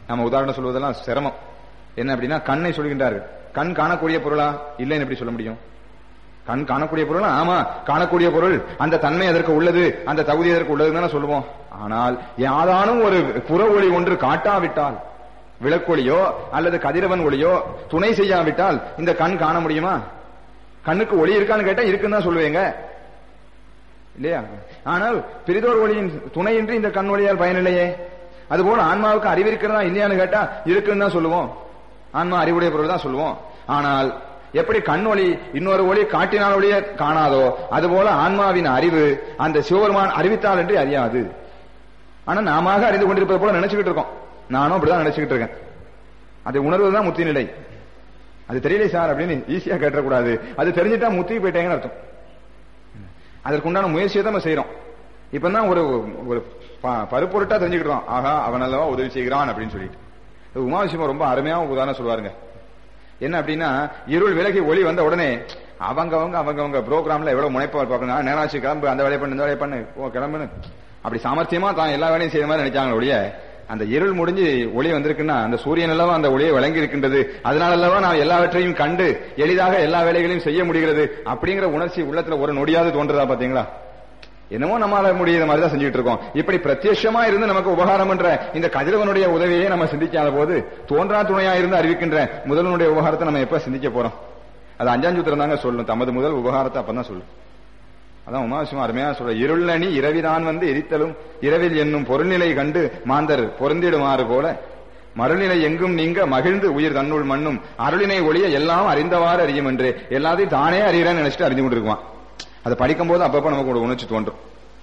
நம்ம உதாரணம் சொல்வதெல்லாம் சிரமம் என்ன அப்படின்னா கண்ணை சொல்கின்றார்கள் கண் காணக்கூடிய பொருளா இல்லைன்னு எப்படி சொல்ல முடியும் கண் காணக்கூடிய பொருள் ஆமா காணக்கூடிய பொருள் அந்த தன்மை அதற்கு உள்ளது அந்த தகுதி அதற்கு உள்ளதுன்னு தானே சொல்லுவோம் ஆனால் யாதானும் ஒரு புற ஒளி ஒன்று காட்டாவிட்டால் விளக்கொளியோ அல்லது கதிரவன் ஒளியோ துணை செய்யாவிட்டால் இந்த கண் காண முடியுமா கண்ணுக்கு ஒளி இருக்கான்னு கேட்டா இருக்குன்னு தான் சொல்லுவீங்க இல்லையா ஆனால் பிரிதோர் ஒளியின் துணையின்றி இந்த கண் ஒளியால் பயனில்லையே அதுபோல ஆன்மாவுக்கு அறிவு இருக்கிறதா இல்லையான்னு கேட்டா இருக்குன்னு தான் சொல்லுவோம் ஆன்மா அறிவுடைய பொருள் தான் சொல்லுவோம் ஆனால் எப்படி கண் ஒளி இன்னொரு ஒளி காட்டினால் ஒளிய காணாதோ அதுபோல ஆன்மாவின் அறிவு அந்த சிவபெருமான் அறிவித்தால் என்று அறியாது ஆனா நாம அறிந்து கொண்டிருப்பது போல நினைச்சுக்கிட்டு இருக்கோம் நானும் அப்படிதான் நினைச்சுக்கிட்டு இருக்கேன் அதை உணர்வதுதான் முத்தி நிலை அது தெரியல சார் அப்படின்னு ஈஸியா கேட்டக்கூடாது அது தெரிஞ்சுட்டா முத்தி போயிட்டேங்கன்னு அர்த்தம் அதற்குண்டான முயற்சியை தான் நம்ம செய்யறோம் இப்பதான் ஒரு ஒரு ப- பருப்பொருட்டா தெரிஞ்சுக்கிட்டோம் ஆஹா அவன் அல்லவா உதவி செய்கிறான் அப்படின்னு சொல்லிட்டு இது உமாவிசிவம் ரொம்ப அருமையா உதாரணம் சொல்லுவாருங்க என்ன அப்படின்னா இருள் விலகி ஒளி வந்த உடனே அவங்கவங்க அவங்கவங்க ப்ரோக்ராம்ல எவ்வளவு முனைப்பா பார்க்கணும் நேராட்சி கிளம்பு அந்த வேலையை பண்ணு இந்த வேலையை பண்ணு ஓ கிளம்புன்னு அப்படி சாமர்த்தியமா தான் எல்லா வேலையும் செய்யற மாதிரி நினைச்சாங்க ஒழிய அந்த இருள் முடிஞ்சு ஒளி வந்திருக்குன்னா அந்த சூரியன் அல்லவா அந்த ஒளியை வழங்கி இருக்கின்றது அதனால அல்லவா நான் எல்லாவற்றையும் கண்டு எளிதாக எல்லா வேலைகளையும் செய்ய முடிகிறது அப்படிங்கிற உணர்ச்சி உள்ளத்துல ஒரு நொடியாவது தோன்றதா பாத்தீங்களா என்னமோ நம்மால முடியாத மாதிரி தான் செஞ்சுட்டு இருக்கோம் இப்படி பிரத்யட்சமா இருந்து நமக்கு உபகாரம் என்ற இந்த கதிரவனுடைய உதவியை நம்ம சிந்திக்காத போது தோன்றா துணையா இருந்து அறிவிக்கின்ற முதல்வனுடைய உபகாரத்தை நம்ம எப்ப சிந்திக்க போறோம் அது அஞ்சாஞ்சூத்திரம் தாங்க சொல்லணும் தமது முதல் உபகாரத்தை அப்பதான் சொல்லும் அதான் உமாவிஷ்ணு அருமையா சொல்ற இருளணி இரவிதான் வந்து எரித்தலும் இரவில் என்னும் பொருள்நிலை கண்டு மாந்தர் பொருந்திடுமாறு போல மறுநிலை எங்கும் நீங்க மகிழ்ந்து உயிர் தன்னுள் மண்ணும் அருளினை ஒளிய எல்லாம் அறிந்தவாறு அறியும் என்று எல்லாத்தையும் தானே அறியறேன்னு நினைச்சிட்டு அறிந்து கொண்டிருக்குவான் அதை படிக்கும் போது அப்பப்ப நமக்கு ஒரு உணர்ச்சி தோன்றும்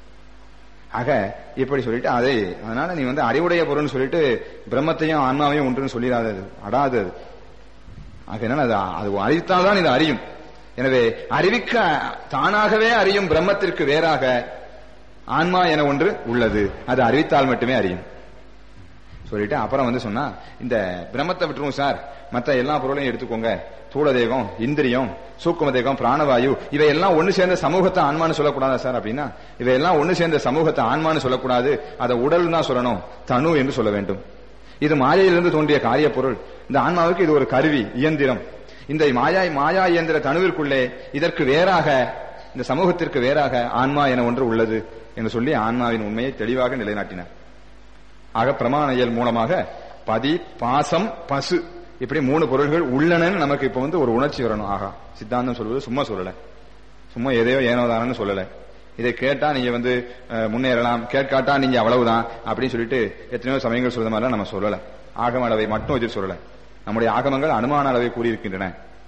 ஆக இப்படி சொல்லிட்டு அதை அதனால நீ வந்து அறிவுடைய பொருள்னு சொல்லிட்டு பிரம்மத்தையும் ஆன்மாவையும் ஒன்றுன்னு சொல்லிடாது அது. அடாது அது ஆகையினால அது அது அறிவித்தால்தான் இது அறியும் எனவே அறிவிக்க தானாகவே அறியும் பிரம்மத்திற்கு வேறாக ஆன்மா என ஒன்று உள்ளது அது அறிவித்தால் மட்டுமே அறியும் சொல்லிட்டு அப்புறம் வந்து சொன்னா இந்த பிரம்மத்தை விட்டுருவோம் சார் மத்த எல்லா பொருளையும் எடுத்துக்கோங்க தூள தேகம் இந்திரியம் சூக்கும தேகம் பிராணவாயு இவையெல்லாம் ஒண்ணு சேர்ந்த சமூகத்தை ஆன்மான்னு சொல்லக்கூடாதா சார் அப்படின்னா இவையெல்லாம் ஒண்ணு சேர்ந்த சமூகத்தை ஆன்மான்னு சொல்லக்கூடாது அதை உடல் தான் சொல்லணும் தனு என்று சொல்ல வேண்டும் இது மாயையிலிருந்து தோன்றிய காரிய பொருள் இந்த ஆன்மாவுக்கு இது ஒரு கருவி இயந்திரம் இந்த மாயா மாயா இயந்திர தனுவிற்குள்ளே இதற்கு வேறாக இந்த சமூகத்திற்கு வேறாக ஆன்மா என ஒன்று உள்ளது என்று சொல்லி ஆன்மாவின் உண்மையை தெளிவாக நிலைநாட்டினார் ஆக பிரமாண இயல் மூலமாக பதி பாசம் பசு இப்படி மூணு பொருள்கள் உள்ளனன்னு நமக்கு இப்ப வந்து ஒரு உணர்ச்சி வரணும் ஆகா சித்தாந்தம் சொல்வது சும்மா சொல்லல சும்மா எதையோ ஏனோதானன்னு சொல்லல இதை கேட்டா நீங்க வந்து அஹ், முன்னேறலாம் கேட்காட்டா நீங்க அவ்வளவுதான் அப்படின்னு சொல்லிட்டு எத்தனையோ சமயங்கள் சொல்ற மாதிரிலாம் நம்ம சொல்லல ஆகம அளவை மட்டும் வச்சு சொல்லல நம்முடைய ஆகமங்கள் அனுமான அளவை கூறியிருக்கின்றன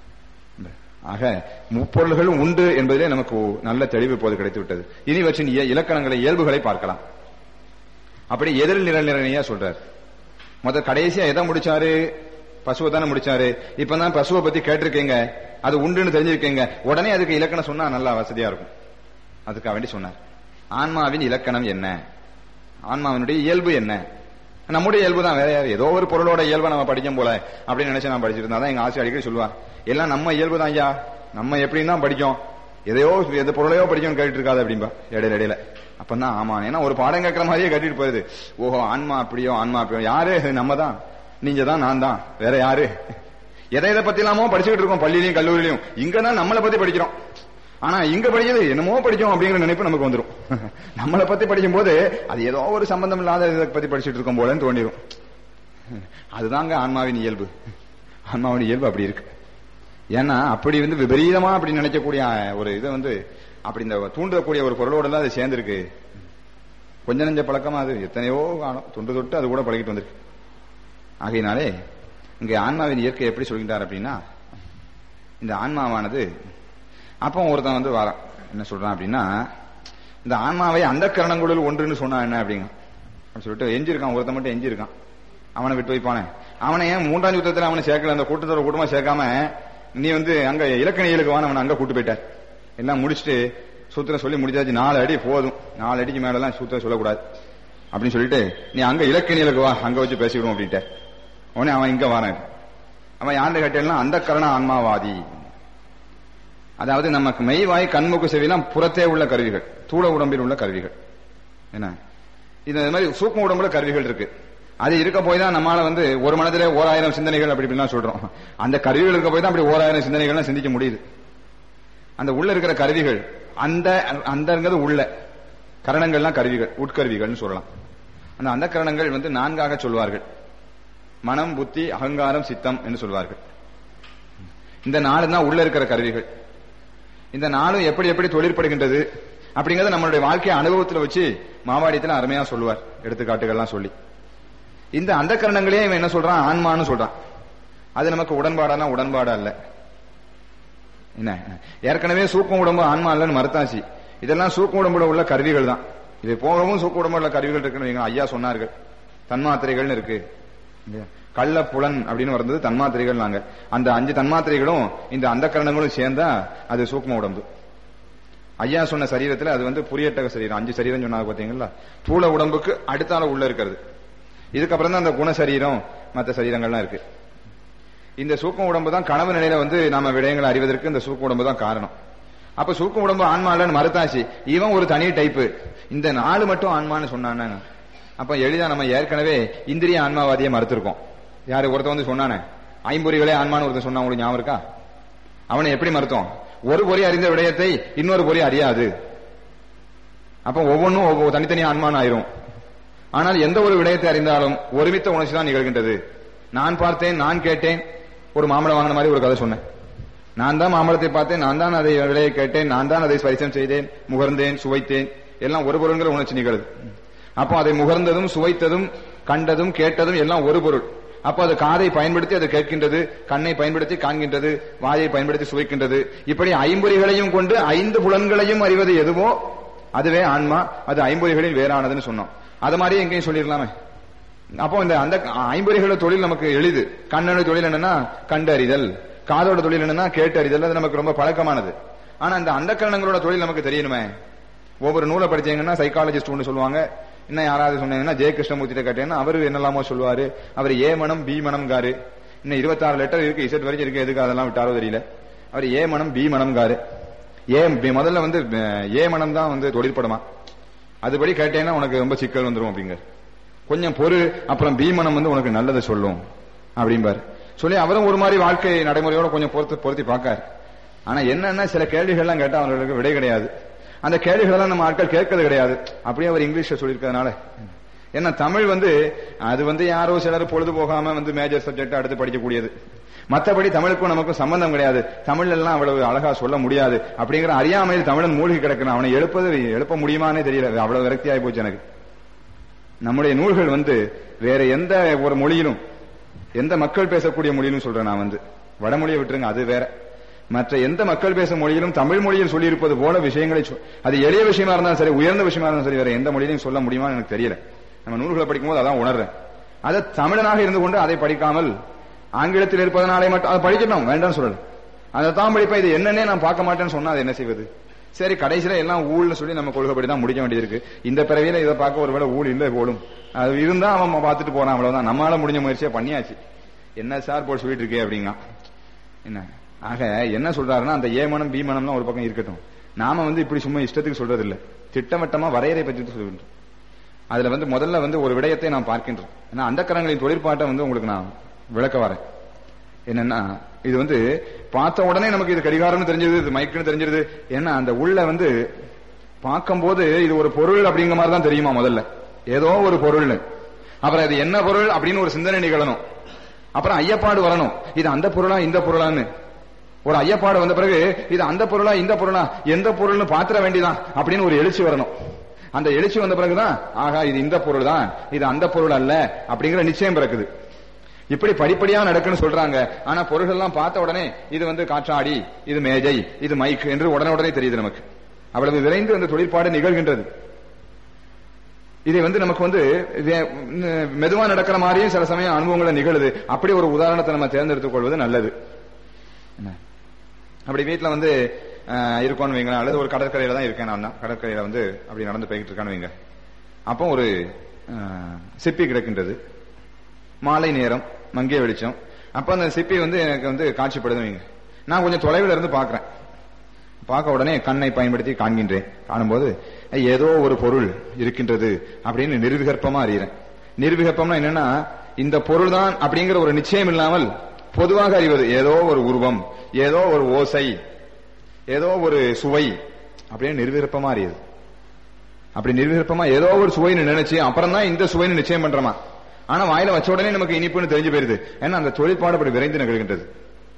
ஆக முப்பொருள்களும் உண்டு என்பதிலே நமக்கு நல்ல தெளிவு இப்போது கிடைத்து விட்டது இனி வச்சின் இய- இலக்கணங்களை இயல்புகளை பார்க்கலாம் அப்படி எதிர் நிரல் நிரணியா சொல்றார் முத கடைசியா எதை முடிச்சாரு பசுவை தானே முடிச்சாரு இப்பதான் பசுவை பத்தி கேட்டிருக்கீங்க அது உண்டுன்னு தெரிஞ்சிருக்கீங்க உடனே அதுக்கு இலக்கணம் சொன்னா நல்லா வசதியா இருக்கும் அதுக்காக வேண்டி சொன்னார் ஆன்மாவின் இலக்கணம் என்ன ஆன்மாவினுடைய இயல்பு என்ன நம்முடைய இயல்பு தான் வேற யாரு ஏதோ ஒரு பொருளோட இயல்பை நம்ம படிக்கும் போல அப்படின்னு நினைச்சு நான் படிச்சிட்டு இருந்தா தான் எங்க ஆசிரியர் அடிக்கடி சொல்லுவா எல்லாம் நம்ம இயல்பு தான் ஐயா நம்ம எப்படின்னு தான் படிக்கும் எதையோ எந்த பொருளையோ படிக்கணும்னு கேட்டுட்டு இருக்காது அப்படின்பா இடையில இடையில அப்பதான் ஆமா ஏன்னா ஒரு பாடம் கேட்கற மாதிரியே கட்டிட்டு போயிருது ஓஹோ ஆன்மா அப்படியோ ஆன்மா அப்படியோ யாரு நம்ம தான் நீங்க தான் நான் தான் வேற யாரு எதை எதை பத்தி இல்லாமோ படிச்சுக்கிட்டு இருக்கோம் பள்ளியிலையும் கல்லூரியிலையும் இங்க தான் நம்மளை பத்தி படிக்கிறோம் ஆனா இங்க படிக்கிறது என்னமோ படிக்கும் அப்படிங்கிற நினைப்பு நமக்கு வந்துடும் நம்மளை பத்தி படிக்கும் போது அது ஏதோ ஒரு சம்பந்தம் இல்லாத இதை பத்தி படிச்சுட்டு இருக்கோம் போலன்னு தோண்டிடும் அதுதாங்க ஆன்மாவின் இயல்பு ஆன்மாவின் இயல்பு அப்படி இருக்கு ஏன்னா அப்படி வந்து விபரீதமா அப்படி நினைக்கக்கூடிய ஒரு இதை வந்து அப்படி இந்த தூண்டக்கூடிய ஒரு பொருளோட தான் அது சேர்ந்திருக்கு கொஞ்ச நெஞ்ச பழக்கமா அது எத்தனையோ காணும் தொண்டு தொட்டு அது கூட பழகிட்டு வந்திருக்கு ஆகையினாலே இங்க ஆன்மாவின் இயற்கை எப்படி சொல்கின்றார் அப்படின்னா இந்த ஆன்மாவானது அப்போ ஒருத்தன் வந்து வரான் என்ன சொல்றான் அப்படின்னா இந்த ஆன்மாவை அந்த கரணங்களுள் ஒன்றுன்னு சொன்னா என்ன அப்படிங்க அப்படின்னு சொல்லிட்டு எஞ்சிருக்கான் ஒருத்தன் மட்டும் எஞ்சிருக்கான் அவனை விட்டு வைப்பானே அவனை ஏன் மூன்றாம் யுத்தத்தில் அவனை சேர்க்கல அந்த கூட்டத்தோட கூட்டமா சேர்க்காம நீ வந்து அங்க இலக்கணியலுக்கு வான அவனை அங்க கூட்டு போயிட்டார் எல்லாம் முடிச்சுட்டு சூத்திரம் சொல்லி முடிச்சாச்சு நாலு அடி போதும் நாலு அடிக்கு மேலலாம் சூத்திரம் சொல்லக்கூடாது அப்படின்னு சொல்லிட்டு நீ அங்க இலக்கணியலுக்கு வா அங்க வச்சு பேசிவிடுவோம் அப்படின்ட்டு உடனே அவன் இங்க வாரான் அவன் யாருன்னு கேட்டேன்னா அந்த கரண ஆன்மாவாதி அதாவது நமக்கு மெய்வாய் கண்முக்கு செவிலாம் புறத்தே உள்ள கருவிகள் தூள உடம்பில் உள்ள கருவிகள் என்ன இது மாதிரி சூக்ம உடம்புல கருவிகள் இருக்கு அது இருக்க போய் தான் நம்மால வந்து ஒரு மனதிலே ஓராயிரம் சிந்தனைகள் அப்படி இப்படிலாம் சொல்றோம் அந்த கருவிகள் இருக்க போய் தான் அப்படி ஓராயிரம் சிந்தனைகள்லாம் சிந்திக்க முடியுது அந்த உள்ள இருக்கிற கருவிகள் அந்த அந்தங்கிறது உள்ள கரணங்கள்லாம் கருவிகள் உட்கருவிகள்னு சொல்லலாம் அந்த அந்த கரணங்கள் வந்து நான்காக சொல்வார்கள் மனம் புத்தி அகங்காரம் சித்தம் என்று சொல்வார்கள் இந்த நாலு தான் உள்ள இருக்கிற கருவிகள் இந்த நாளும் எப்படி எப்படி தொழிற்படுகின்றது அப்படிங்கறத நம்மளுடைய வாழ்க்கை அனுபவத்தில் வச்சு மாவாடியத்தில் அருமையா சொல்லுவார் எடுத்துக்காட்டுகள்லாம் சொல்லி இந்த அந்த கரணங்களே இவன் என்ன சொல்றான் ஆன்மான்னு சொல்றான் அது நமக்கு உடன்பாடானா உடன்பாடு அல்ல என்ன ஏற்கனவே சூக்கம் உடம்பு ஆன்மா இல்லைன்னு மறுத்தாச்சு இதெல்லாம் சூக்க உடம்புல உள்ள கருவிகள் தான் இது போகவும் சூக்க உடம்புல உள்ள கருவிகள் இருக்குன்னு வைங்க. ஐயா சொன்னார்கள் தன்மாத்திரைகள்னு இருக்கு இல்லையா? கள்ள புலன் அப்படின்னு வந்தது தன்மாத்திரைகள் நாங்க அந்த அஞ்சு தன்மாத்திரைகளும் இந்த அந்த கரணங்களும் சேர்ந்தா அது சூக்ம உடம்பு ஐயா சொன்ன சரீரத்துல அது வந்து புரியட்டக சரீரம் அஞ்சு சரீரம் சொன்னாங்க பாத்தீங்களா தூள உடம்புக்கு அடுத்தால உள்ள இருக்கிறது இதுக்கப்புறம் தான் அந்த குண சரீரம் மற்ற சரீரங்கள்லாம் இருக்கு இந்த சூக்கம் உடம்பு தான் கனவு நிலையில வந்து நாம விடயங்களை அறிவதற்கு இந்த சூக்க உடம்பு தான் காரணம் அப்ப சூக்க உடம்பு ஆன்மா இல்லைன்னு மறுத்தாச்சு இவன் ஒரு தனி டைப்பு இந்த நாலு மட்டும் ஆன்மான்னு சொன்னானே அப்ப எளிதா நம்ம ஏற்கனவே இந்திரிய ஆன்மாவாதியை மறுத்திருக்கோம் யாரு ஒருத்தன் வந்து சொன்னானே ஐம்பொறிகளே ஆன்மான்னு ஒருத்தன் சொன்னா உங்களுக்கு ஞாபகம் இருக்கா அவனை எப்படி மறுத்தோம் ஒரு பொறி அறிந்த விடயத்தை இன்னொரு பொறி அறியாது அப்ப ஒவ்வொன்றும் ஒவ்வொரு தனித்தனி ஆன்மான் ஆயிரும் ஆனால் எந்த ஒரு விடயத்தை அறிந்தாலும் ஒருமித்த உணர்ச்சி தான் நிகழ்கின்றது நான் பார்த்தேன் நான் கேட்டேன் ஒரு மாம்பழம் வாங்கின மாதிரி ஒரு கதை சொன்னேன் நான் தான் மாம்பழத்தை பார்த்தேன் நான் தான் அதை விலையை கேட்டேன் நான் தான் அதை ஸ்பரிசம் செய்தேன் முகர்ந்தேன் சுவைத்தேன் எல்லாம் ஒரு பொருள்ங்கிற உணர்ச்சி நிகழுது அப்போ அதை முகர்ந்ததும் சுவைத்ததும் கண்டதும் கேட்டதும் எல்லாம் ஒரு பொருள் அப்போ அது காதை பயன்படுத்தி அது கேட்கின்றது கண்ணை பயன்படுத்தி காண்கின்றது வாயை பயன்படுத்தி சுவைக்கின்றது இப்படி ஐம்பொறிகளையும் கொண்டு ஐந்து புலன்களையும் அறிவது எதுவோ அதுவே ஆன்மா அது ஐம்பொறிகளில் வேறானதுன்னு சொன்னோம் அது மாதிரியே எங்கேயும் சொல்லிடலாமே அப்போ இந்த அந்த ஐம்பொறிகளோட தொழில் நமக்கு எளிது கண்ணோட தொழில் என்னன்னா கண்டறிதல் காதோட தொழில் என்னன்னா கேட்டு அறிதல் அது நமக்கு ரொம்ப பழக்கமானது ஆனா இந்த அந்த கரணங்களோட தொழில் நமக்கு தெரியணுமே ஒவ்வொரு நூலை படிச்சீங்கன்னா சைக்காலஜிஸ்ட் ஒன்று சொல்லுவாங்க இன்னும் யாராவது சொன்னீங்கன்னா ஜெய கிருஷ்ணமூர்த்திட்ட கேட்டீங்கன்னா அவரு என்னெல்லாமோ சொல்லுவாரு அவர் ஏ மனம் பி மனம் காரு இன்னும் இருபத்தாறு லெட்டர் இருக்கு இசட் வரைக்கும் இருக்கு எதுக்கு அதெல்லாம் விட்டாரோ தெரியல அவர் ஏ மனம் பி மனம் காரு ஏ பி- முதல்ல வந்து அஹ், ஏ மனம் தான் வந்து தொழிற்படுமா அதுபடி கேட்டேன்னா உனக்கு ரொம்ப சிக்கல் வந்துரும் அப்படிங்க கொஞ்சம் பொறு அப்புறம் பீமனம் வந்து உனக்கு நல்லதை சொல்லும் அப்படிம்பாரு சொல்லி அவரும் ஒரு மாதிரி வாழ்க்கை நடைமுறையோட கொஞ்சம் பொறுத்து பொருத்தி பார்க்காரு ஆனா என்னன்னா சில கேள்விகள்லாம் கேட்டா அவர்களுக்கு விடை கிடையாது அந்த கேள்விகளெல்லாம் நம்ம ஆட்கள் கேட்கறது கிடையாது அப்படியே அவர் இங்கிலீஷ்ல சொல்லியிருக்கிறதுனால ஏன்னா தமிழ் வந்து அது வந்து யாரோ சிலர் பொழுது போகாம வந்து மேஜர் சப்ஜெக்ட் அடுத்து படிக்கக்கூடியது மற்றபடி தமிழுக்கும் நமக்கும் சம்பந்தம் கிடையாது தமிழ் எல்லாம் அவ்வளவு அழகா சொல்ல முடியாது அப்படிங்கிற அறியாமையில் தமிழன் மூழ்கி கிடக்கணும் அவனை எழுப்பது எழுப்ப முடியுமானே தெரியல அவ்வளவு விரக்தி ஆகி போச்சு எனக்கு நம்முடைய நூல்கள் வந்து வேற எந்த ஒரு மொழியிலும் எந்த மக்கள் பேசக்கூடிய மொழியிலும் சொல்றேன் நான் வந்து வடமொழியை விட்டுருங்க அது வேற மற்ற எந்த மக்கள் பேசும் மொழியிலும் தமிழ் மொழியில் சொல்லியிருப்பது போல விஷயங்களை சொ- அது எளிய விஷயமா இருந்தாலும் சரி உயர்ந்த விஷயமா இருந்தாலும் சரி வேற எந்த மொழியிலும் சொல்ல முடியுமான்னு எனக்கு தெரியல நம்ம நூல்களை படிக்கும்போது அதான் உணர்றேன் அதை தமிழனாக இருந்து கொண்டு அதை படிக்காமல் ஆங்கிலத்தில் இருப்பதனாலே மட்டும் அதை படிக்கணும் வேண்டாம்னு சொல்லல அதை தான் படிப்பேன் இது என்னன்னே நான் பார்க்க மாட்டேன்னு சொன்னா அது என்ன செய்வது சரி கடைசியில எல்லாம் ஊழ்னு சொல்லி நம்ம கொள்கைப்படி தான் முடிக்க வேண்டியது இந்த பிறவியில இதை பார்க்க ஒருவேளை ஊழ் இல்லை போலும் அது இருந்தா அவன் பார்த்துட்டு போறான் அவ்வளவுதான் நம்மளால முடிஞ்ச முயற்சியை பண்ணியாச்சு என்ன சார் போல் சொல்லிட்டு இருக்கே அப்படிங்க என்ன ஆக என்ன சொல்றாருன்னா அந்த ஏ மனம் பி மனம்லாம் ஒரு பக்கம் இருக்கட்டும் நாம வந்து இப்படி சும்மா இஷ்டத்துக்கு சொல்றது இல்ல திட்டவட்டமா வரையறை பற்றி சொல்கின்றோம் அதுல வந்து முதல்ல வந்து ஒரு விடயத்தை நாம் பார்க்கின்றோம் ஏன்னா அந்த கரங்களின் தொழிற்பாட்டை வந்து உங்களுக்கு நான் விளக்க வரேன் என்னன்னா இது வந்து பார்த்த உடனே நமக்கு இது கடிகாரம்னு தெரிஞ்சது இது மைக்குன்னு தெரிஞ்சிருது ஏன்னா அந்த உள்ள வந்து பார்க்கும்போது இது ஒரு பொருள் அப்படிங்கிற மாதிரி தான் தெரியுமா முதல்ல ஏதோ ஒரு பொருள்னு அப்புறம் இது என்ன பொருள் அப்படின்னு ஒரு சிந்தனை நிகழணும் அப்புறம் ஐயப்பாடு வரணும் இது அந்த பொருளா இந்த பொருளான்னு ஒரு ஐயப்பாடு வந்த பிறகு இது அந்த பொருளா இந்த பொருளா எந்த பொருள்னு பாத்திர வேண்டிதான் அப்படின்னு ஒரு எழுச்சி வரணும் அந்த எழுச்சி வந்த பிறகுதான் ஆகா இது இந்த பொருள் தான் இது அந்த பொருள் அல்ல அப்படிங்கிற நிச்சயம் பிறக்குது இப்படி படிப்படியா நடக்குன்னு சொல்றாங்க ஆனா பொருள்கள் எல்லாம் பார்த்த உடனே இது வந்து காற்றாடி இது மேஜை இது மைக் என்று உடனே உடனே தெரியுது நமக்கு அவ்வளவு விரைந்து அந்த தொழிற்பாடு நிகழ்கின்றது இதை வந்து நமக்கு வந்து வே- ந- மெதுவா நடக்கிற மாதிரியும் சில சமயம் அனுபவங்களை நிகழுது அப்படி ஒரு உதாரணத்தை நம்ம தேர்ந்தெடுத்துக் கொள்வது நல்லது என்ன? அப்படி வீட்டுல வந்து அஹ், இருக்கோம்னு வைங்களேன் அல்லது ஒரு கடற்கரையில தான் இருக்கேன் நான் தான் கடற்கரையில வந்து அப்படி நடந்து போய்கிட்டு இருக்கான்னு வைங்க அப்போ ஒரு அஹ், சிப்பி கிடக்கின்றது மாலை நேரம் மங்கிய வெளிச்சம் அப்ப அந்த சிப்பி வந்து எனக்கு வந்து காட்சிப்படுது வைங்க நான் கொஞ்சம் தொலைவில் இருந்து பார்க்கறேன் பார்க்க உடனே கண்ணை பயன்படுத்தி காண்கின்றேன் காணும்போது ஏதோ ஒரு பொருள் இருக்கின்றது அப்படின்னு நிர்விகற்பமா அறிகிறேன் நிர்விகற்பம்னா என்னன்னா இந்த பொருள் தான் அப்படிங்கிற ஒரு நிச்சயம் இல்லாமல் பொதுவாக அறிவது ஏதோ ஒரு உருவம் ஏதோ ஒரு ஓசை ஏதோ ஒரு சுவை அப்படின்னு நிர்விருப்பமா அறியுது அப்படி நிர்விருப்பமா ஏதோ ஒரு சுவைன்னு நினைச்சு அப்புறம் தான் இந்த சுவைன்னு நிச்சயம் பண்றோமா ஆனா வாயில வச்ச உடனே நமக்கு இனிப்புன்னு தெரிஞ்சு போயிருது ஏன்னா அந்த தொழிற்பாடு அப்படி விரைந்து நிகழ்கின்றது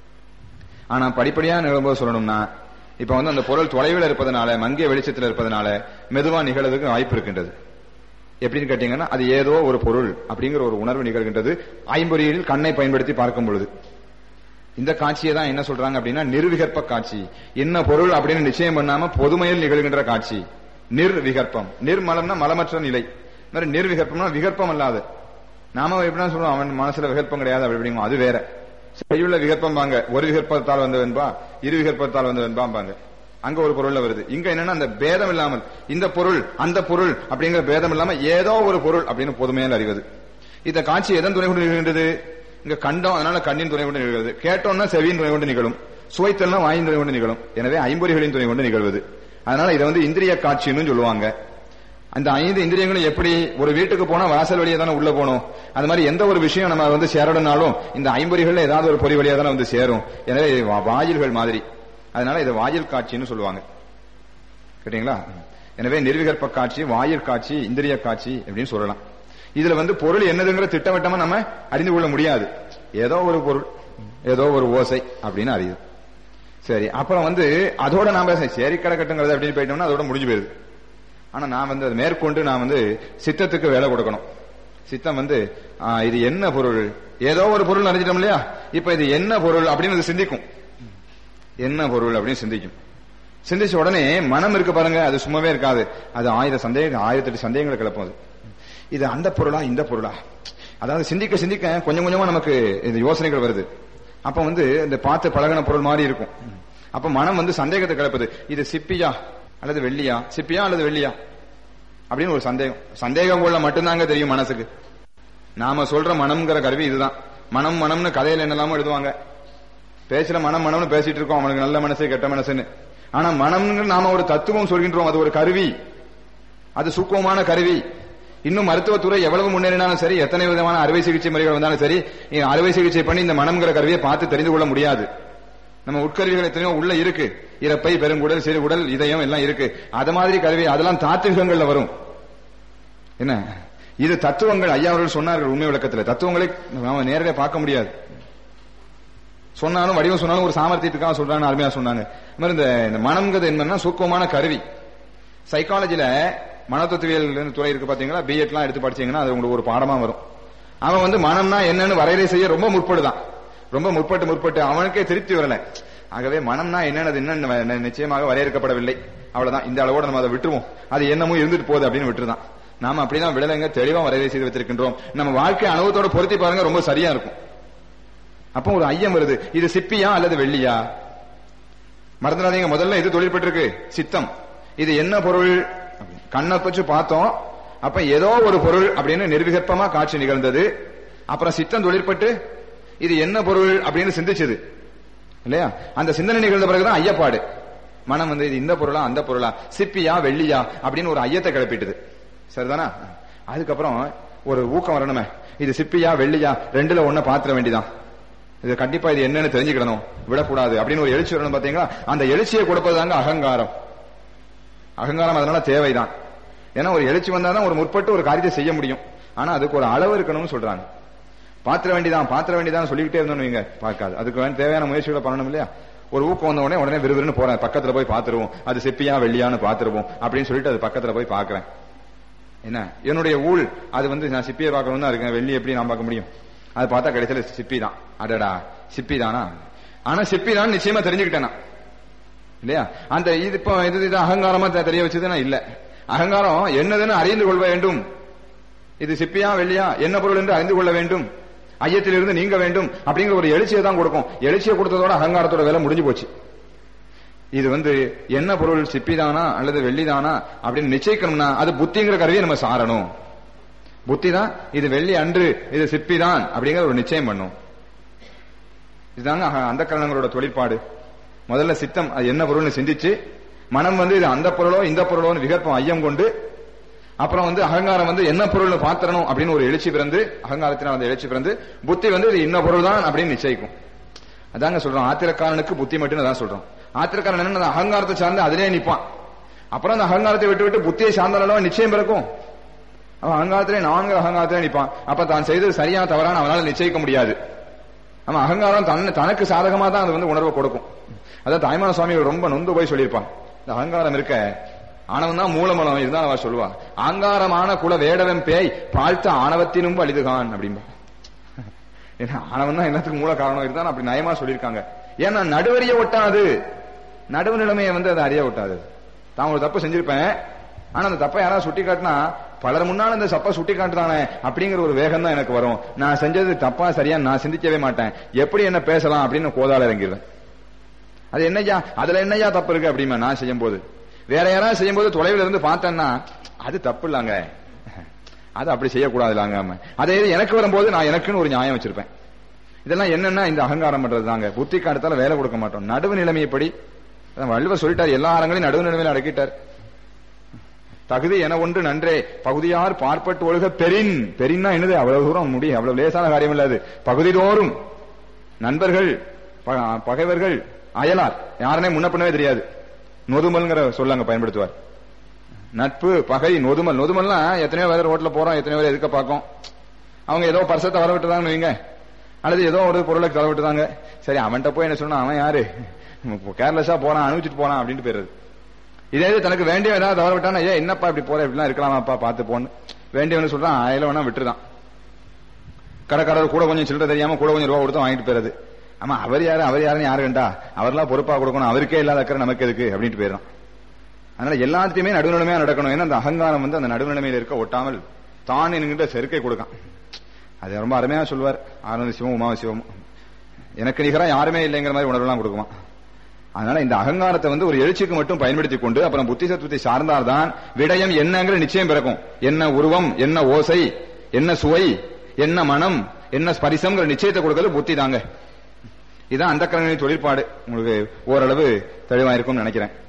ஆனா படிப்படியா நிகழும்போது சொல்லணும்னா இப்ப வந்து அந்த பொருள் தொலைவில் இருப்பதனால மங்கிய வெளிச்சத்தில் இருப்பதனால மெதுவா நிகழ்றதுக்கு வாய்ப்பு இருக்கின்றது எப்படின்னு கேட்டீங்கன்னா அது ஏதோ ஒரு பொருள் அப்படிங்கிற ஒரு உணர்வு நிகழ்கின்றது ஐம்பொறியில் கண்ணை பயன்படுத்தி பார்க்கும் பொழுது இந்த காட்சியை தான் என்ன சொல்றாங்க அப்படின்னா நிர்விகற்ப காட்சி என்ன பொருள் அப்படின்னு நிச்சயம் பண்ணாம பொதுமையில் நிகழ்கின்ற காட்சி நிர்விகற்பம் நிர்மலம்னா மலமற்ற நிலை மாதிரி நிர்விகற்பம்னா விகற்பம் அல்லாது நாம எப்படின்னா சொல்லுவோம் அவன் மனசுல விகற்பம் கிடையாது அப்படி இப்படிங்க அது வேற செய்யுள்ள விகற்பம் பாங்க ஒரு விகற்பத்தால் வந்தவன்பா இரு விகற்பத்தால் வந்தவன்பாம்பாங்க அங்க ஒரு பொருள்ல வருது இங்க என்னன்னா அந்த பேதம் இல்லாமல் இந்த பொருள் அந்த பொருள் அப்படிங்கிற பேதம் இல்லாம ஏதோ ஒரு பொருள் அப்படின்னு பொதுமையால் அறிவது இந்த காட்சி எதன் துணை கொண்டு நிகழ்கின்றது இங்க கண்டம் அதனால கண்ணின் துணை கொண்டு நிகழ்கிறது கேட்டோம்னா செவியின் துணை கொண்டு நிகழும் சுவைத்தல்னா வாயின் துணை கொண்டு நிகழும் எனவே ஐம்பொறிகளின் துணை கொண்டு நிகழ்வது அதனால இதை வந்து இந்திரிய காட்சின்னு சொல்லுவாங்க அந்த ஐந்து இந்திரியங்களும் எப்படி ஒரு வீட்டுக்கு போனா வாசல் வழியா தானே உள்ள போகணும் அது மாதிரி எந்த ஒரு விஷயம் நம்ம வந்து சேரணும்னாலும் இந்த ஐம்பொறிகள்ல ஏதாவது ஒரு பொறி வழியா தானே வந்து சேரும் எனவே இது வா- வாயில்கள் மாதிரி அதனால இது வாயில் காட்சின்னு சொல்லுவாங்க கேட்டீங்களா எனவே நிர்விகற்ப காட்சி வாயில் காட்சி இந்திரிய காட்சி அப்படின்னு சொல்லலாம் இதுல வந்து பொருள் என்னதுங்கிற திட்டவட்டமா நம்ம அறிந்து கொள்ள முடியாது ஏதோ ஒரு பொருள் ஏதோ ஒரு ஓசை அப்படின்னு அறியுது சரி அப்புறம் வந்து அதோட நாம சரி கிடக்கட்டுங்கிறது அப்படின்னு போயிட்டோம்னா அதோட முடிஞ்சு போயிருது ஆனா நான் வந்து அதை மேற்கொண்டு நான் வந்து சித்தத்துக்கு வேலை கொடுக்கணும் சித்தம் வந்து ஆ, இது என்ன பொருள் ஏதோ ஒரு பொருள் அறிஞ்சிட்டோம் இல்லையா இப்ப இது என்ன பொருள் அப்படின்னு அது சிந்திக்கும் என்ன பொருள் அப்படின்னு சிந்திக்கும் சிந்திச்ச உடனே மனம் இருக்கு பாருங்க அது சும்மாவே இருக்காது அது ஆயிரம் சந்தேகம் ஆயிரத்தெட்டு சந்தேகங்களை கிளப்பும் அது இது அந்த பொருளா இந்த பொருளா அதாவது சிந்திக்க சிந்திக்க கொஞ்சம் கொஞ்சமா நமக்கு இந்த யோசனைகள் வருது அப்ப வந்து இந்த பார்த்து பழகின பொருள் மாதிரி இருக்கும் அப்ப மனம் வந்து சந்தேகத்தை கிளப்புது இது சிப்பியா அல்லது வெள்ளியா சிப்பியா அல்லது வெள்ளியா அப்படின்னு ஒரு சந்தேகம் சந்தேகம் கொள்ள மட்டும்தாங்க தெரியும் மனசுக்கு நாம சொல்ற மனம்ங்கிற கருவி இதுதான் மனம் மனம்னு கதையில என்னெல்லாமோ எழுதுவாங்க பேசுற மனம் மனம்னு பேசிட்டு இருக்கோம் அவனுக்கு நல்ல மனசு கெட்ட மனசுன்னு ஆனா மனம்னு நாம ஒரு தத்துவம் சொல்கின்றோம் அது ஒரு கருவி அது சூக்குவமான கருவி இன்னும் மருத்துவத்துறை எவ்வளவு முன்னேறினாலும் சரி எத்தனை விதமான அறுவை சிகிச்சை முறைகள் வந்தாலும் சரி இ- அறுவை சிகிச்சை பண்ணி இந்த மனம்ங்கிற கருவியை பார்த்து தெரிந்து கொள்ள முடியாது நம்ம உட்கருவிகள் எத்தனையோ உள்ள இருக்கு இறப்பை பெருங்குடல் சிறுகுடல் இதயம் எல்லாம் இருக்கு அது மாதிரி கருவி அதெல்லாம் தாத்விகங்கள்ல வரும் என்ன இது தத்துவங்கள் ஐயா அவர்கள் சொன்னார்கள் உண்மை விளக்கத்துல தத்துவங்களை நாம நேரடியாக பார்க்க முடியாது சொன்னாலும் வடிவம் சொன்னாலும் ஒரு சாமர்த்தியத்துக்காக சொல்றாங்க அருமையா சொன்னாங்க இந்த மாதிரி இந்த- இந்த மனம்ங்கிறது என்னன்னா சூக்குவமான கருவி சைக்காலஜில மனத்தத்துவியல் துறை இருக்கு பாத்தீங்களா பிஎட்லாம் எடுத்து படிச்சீங்கன்னா அது உங்களுக்கு ஒரு பாடமா வரும் அவன் வந்து மனம்னா என்னன்னு வரையறை செய்ய ரொம்ப முற்படுதான் ரொம்ப முற்பட்டு முற்பட்டு அவனுக்கே திருப்தி வரல ஆகவே மனம்னா என்னன்னு இன்னும் ந- நிச்சயமாக வரையறுக்கப்படவில்லை அவ்வளவுதான் இந்த அளவோட நம்ம அதை விட்டுருவோம் அது என்னமோ இருந்துட்டு போகுது அப்படின்னு விட்டுருதான் நாம அப்படிதான் விடலைங்க தெளிவா வரையறை செய்து வச்சிருக்கின்றோம் நம்ம வாழ்க்கை அனுபவத்தோட பொருத்தி பாருங்க ரொம்ப சரியா இருக்கும் அப்போ ஒரு ஐயம் வருது இது சிப்பியா அல்லது வெள்ளியா மறந்துடாதீங்க முதல்ல இது தொழிற்பட்டிருக்கு சித்தம் இது என்ன பொருள் கண்ணை பற்றி பார்த்தோம் அப்ப ஏதோ ஒரு பொருள் அப்படின்னு நிர்விகற்பமா காட்சி நிகழ்ந்தது அப்புறம் சித்தம் தொழிற்பட்டு இது என்ன பொருள் அப்படின்னு சிந்திச்சது இல்லையா அந்த சிந்தனை நிகழ்ந்த பிறகுதான் ஐயப்பாடு மனம் வந்து இது இந்த பொருளா அந்த பொருளா சிப்பியா வெள்ளியா அப்படின்னு ஒரு ஐயத்தை கிளப்பிட்டுது சரிதானா அதுக்கப்புறம் ஒரு ஊக்கம் வரணுமே இது சிப்பியா வெள்ளியா ரெண்டுல ஒண்ண பாத்திர வேண்டிதான் இது கண்டிப்பா இது என்னன்னு தெரிஞ்சுக்கிடணும் விடக்கூடாது அப்படின்னு ஒரு எழுச்சி வரணும் பாத்தீங்களா அந்த எழுச்சியை கொடுப்பதுதாங்க அகங்காரம் அகங்காரம் அதனால தேவைதான் ஏன்னா ஒரு எழுச்சி வந்தாதான் ஒரு முற்பட்டு ஒரு காரியத்தை செய்ய முடியும் ஆனா அதுக்கு ஒரு அளவு இருக்கணும்னு சொல்றாங்க பாத்திர வேண்டிதான் பாத்திர வேண்டிதான் சொல்லிக்கிட்டே இருந்தோம் நீங்க பார்க்காது அதுக்கு வேண்டிய தேவையான முயற்சிகளை பண்ணணும் இல்லையா ஒரு ஊக்கம் வந்த உடனே உடனே விறுவிறுன்னு போறேன் பக்கத்துல போய் பாத்துருவோம் அது செப்பியா வெள்ளியான்னு பாத்துருவோம் அப்படின்னு சொல்லிட்டு அது பக்கத்துல போய் பாக்குறேன் என்ன என்னுடைய ஊழ் அது வந்து நான் சிப்பியை பார்க்கணும் தான் இருக்கேன் வெள்ளி எப்படி நான் பார்க்க முடியும் அது பார்த்தா கடைசியில சிப்பி தான் அடடா சிப்பி தானா ஆனா சிப்பி தான் நிச்சயமா தெரிஞ்சுக்கிட்டேன் நான். இல்லையா அந்த இது இப்போ இது இது அகங்காரமா தெ- தெரிய வச்சதுன்னா இல்ல அகங்காரம் என்னதுன்னு அறிந்து கொள்ள வேண்டும் இது சிப்பியா வெள்ளியா என்ன பொருள் என்று அறிந்து கொள்ள வேண்டும் ஐயத்திலிருந்து நீங்க வேண்டும் அப்படிங்கிற ஒரு எழுச்சியை தான் கொடுக்கும் எழுச்சியை கொடுத்ததோட அகங்காரத்தோட வேலை முடிஞ்சு போச்சு இது வந்து என்ன பொருள் சிப்பிதானா அல்லது வெள்ளிதானா அப்படின்னு நிச்சயிக்கணும்னா அது புத்திங்கிற கருவியை நம்ம சாரணும் புத்தி தான் இது வெள்ளி அன்று இது சிப்பிதான் அப்படிங்கிற ஒரு நிச்சயம் பண்ணும் இதுதாங்க அந்த கரணங்களோட தொழிற்பாடு முதல்ல சித்தம் அது என்ன பொருள்னு சிந்திச்சு மனம் வந்து இது அந்த பொருளோ இந்த பொருளோன்னு விகற்பம் ஐயம் கொண்டு அப்புறம் வந்து அகங்காரம் வந்து என்ன பொருள்னு பாத்திரணும் அப்படின்னு ஒரு எழுச்சி பிறந்து அகங்காரத்தினால் அந்த எழுச்சி பிறந்து புத்தி வந்து இது இன்ன பொருள் தான் அப்படின்னு நிச்சயிக்கும் அதாங்க சொல்றோம் ஆத்திரக்காரனுக்கு புத்தி மட்டும் தான் சொல்றோம் ஆத்திரக்காரன் என்ன அந்த அகங்காரத்தை சார்ந்து அதிலே நிப்பான் அப்புறம் அந்த அகங்காரத்தை விட்டு விட்டு புத்தியை சார்ந்தாலும் நிச்சயம் பிறக்கும் அவன் அகங்காரத்திலே நான்கு அகங்காரத்திலே நிப்பான் அப்ப தான் செய்தது சரியா தவறான அவனால நிச்சயிக்க முடியாது அவன் அகங்காரம் தன் தனக்கு சாதகமா தான் அது வந்து உணர்வை கொடுக்கும் அதான் தாய்மான சுவாமி ரொம்ப நொந்து போய் சொல்லியிருப்பான் இந்த அகங்காரம் இருக்க ஆணவம் தான் மூலமலம் இதுதான் அவ சொல்லுவா ஆங்காரமான குல வேடவன் பேய் பாழ்த்த ஆணவத்தினும் வலிதுகான் அப்படின்பா ஏன்னா ஆணவம் தான் என்னத்துக்கு மூல காரணம் இதுதான் அப்படி நயமா சொல்லியிருக்காங்க ஏன்னா நடுவறிய ஒட்டாது நடுவு நிலைமையை வந்து அதை அறிய ஒட்டாது தான் ஒரு தப்பு செஞ்சிருப்பேன் ஆனா அந்த தப்பை யாராவது சுட்டி காட்டினா பலர் முன்னால இந்த தப்பை சுட்டி காட்டுதானே அப்படிங்கிற ஒரு வேகம் தான் எனக்கு வரும் நான் செஞ்சது தப்பா சரியா நான் சிந்திக்கவே மாட்டேன் எப்படி என்ன பேசலாம் அப்படின்னு கோதால இறங்கிடுவேன் அது என்னய்யா அதுல என்னய்யா தப்பு இருக்கு அப்படிமா நான் செய்யும் போது வேற யாராவது செய்யும் போது தொலைவில் இருந்து பார்த்தேன்னா அது தப்பு இல்லங்க அது அப்படி செய்யக்கூடாதுலாங்க அதே இது எனக்கு வரும்போது நான் எனக்குன்னு ஒரு நியாயம் வச்சிருப்பேன் இதெல்லாம் என்னன்னா இந்த அகங்காரம் பண்றது தாங்க புத்திக்கு அடுத்தால வேலை கொடுக்க மாட்டோம் நடுவு நிலைமைப்படி அதான் வள்ளுவர் சொல்லிட்டார் எல்லா அரங்களையும் நடுவு நிலைமையில அடக்கிட்டார் தகுதி என ஒன்று நன்றே பகுதியார் பார்ப்பட்டு ஒழுக பெரின் பெரின்னா என்னது அவ்வளவு தூரம் முடியும் அவ்வளவு லேசான காரியம் இல்லாது பகுதிதோறும் நண்பர்கள் ப- பகைவர்கள் அயலார் யாருனே முன்ன பின்னவே தெரியாது நொதுமல்ங்கிற சொல்லாங்க பயன்படுத்துவார் நட்பு பகை நொதுமல் நொதுமல்னா எத்தனையோ பேர் ரோட்ல போறோம் எத்தனையோ பேர் எதுக்க பார்க்கும் அவங்க ஏதோ பர்சத்தை வர விட்டுதாங்கன்னு வைங்க அல்லது ஏதோ ஒரு பொருளை தர விட்டுதாங்க சரி அவன்கிட்ட போய் என்ன சொன்னா அவன் யாரு கேர்லெஸ்ஸா போறான் அனுப்பிச்சிட்டு போறான் அப்படின்ட்டு போயிருது இதே இது தனக்கு வேண்டிய ஏதாவது தவற விட்டானா ஏன் என்னப்பா இப்படி போற இப்படிலாம் இருக்கலாமாப்பா பார்த்து போன்னு வேண்டியவனு சொல்றான் ஆயிரம் வேணா விட்டுருதான் கடைக்காரர் கூட கொஞ்சம் சில்லறை தெரியாம கூட கொஞ்சம் ரூபா கொடுத்து வாங்கிட்டு போயிருது ஆமா அவர் யாரு அவர் யாருன்னு யாரு கண்டா அவர்லாம் பொறுப்பா கொடுக்கணும் அவருக்கே இல்லாத அக்கறை நமக்கு எதுக்கு அப்படின்ட்டு போயிடும் அதனால எல்லாத்தையுமே நடுநிலைமையா நடக்கணும் ஏன்னா அந்த அகங்காரம் வந்து அந்த நடுநிலைமையில இருக்க ஒட்டாமல் தான் என்கின்ற செருக்கை கொடுக்கான் அது ரொம்ப அருமையா சொல்வார் ஆனந்த சிவம் உமா சிவம் எனக்கு நிகரா யாருமே இல்லைங்கிற மாதிரி உணர்வுலாம் கொடுக்குமா அதனால இந்த அகங்காரத்தை வந்து ஒரு எழுச்சிக்கு மட்டும் பயன்படுத்தி கொண்டு அப்புறம் புத்தி சத்துவத்தை சார்ந்தால்தான் விடயம் என்னங்கிற நிச்சயம் பிறக்கும் என்ன உருவம் என்ன ஓசை என்ன சுவை என்ன மனம் என்ன ஸ்பரிசம்ங்கிற நிச்சயத்தை கொடுக்கறது புத்தி தாங்க இதான் அந்த தொழிற்பாடு உங்களுக்கு ஓரளவு தெளிவா இருக்கும்னு நினைக்கிறேன்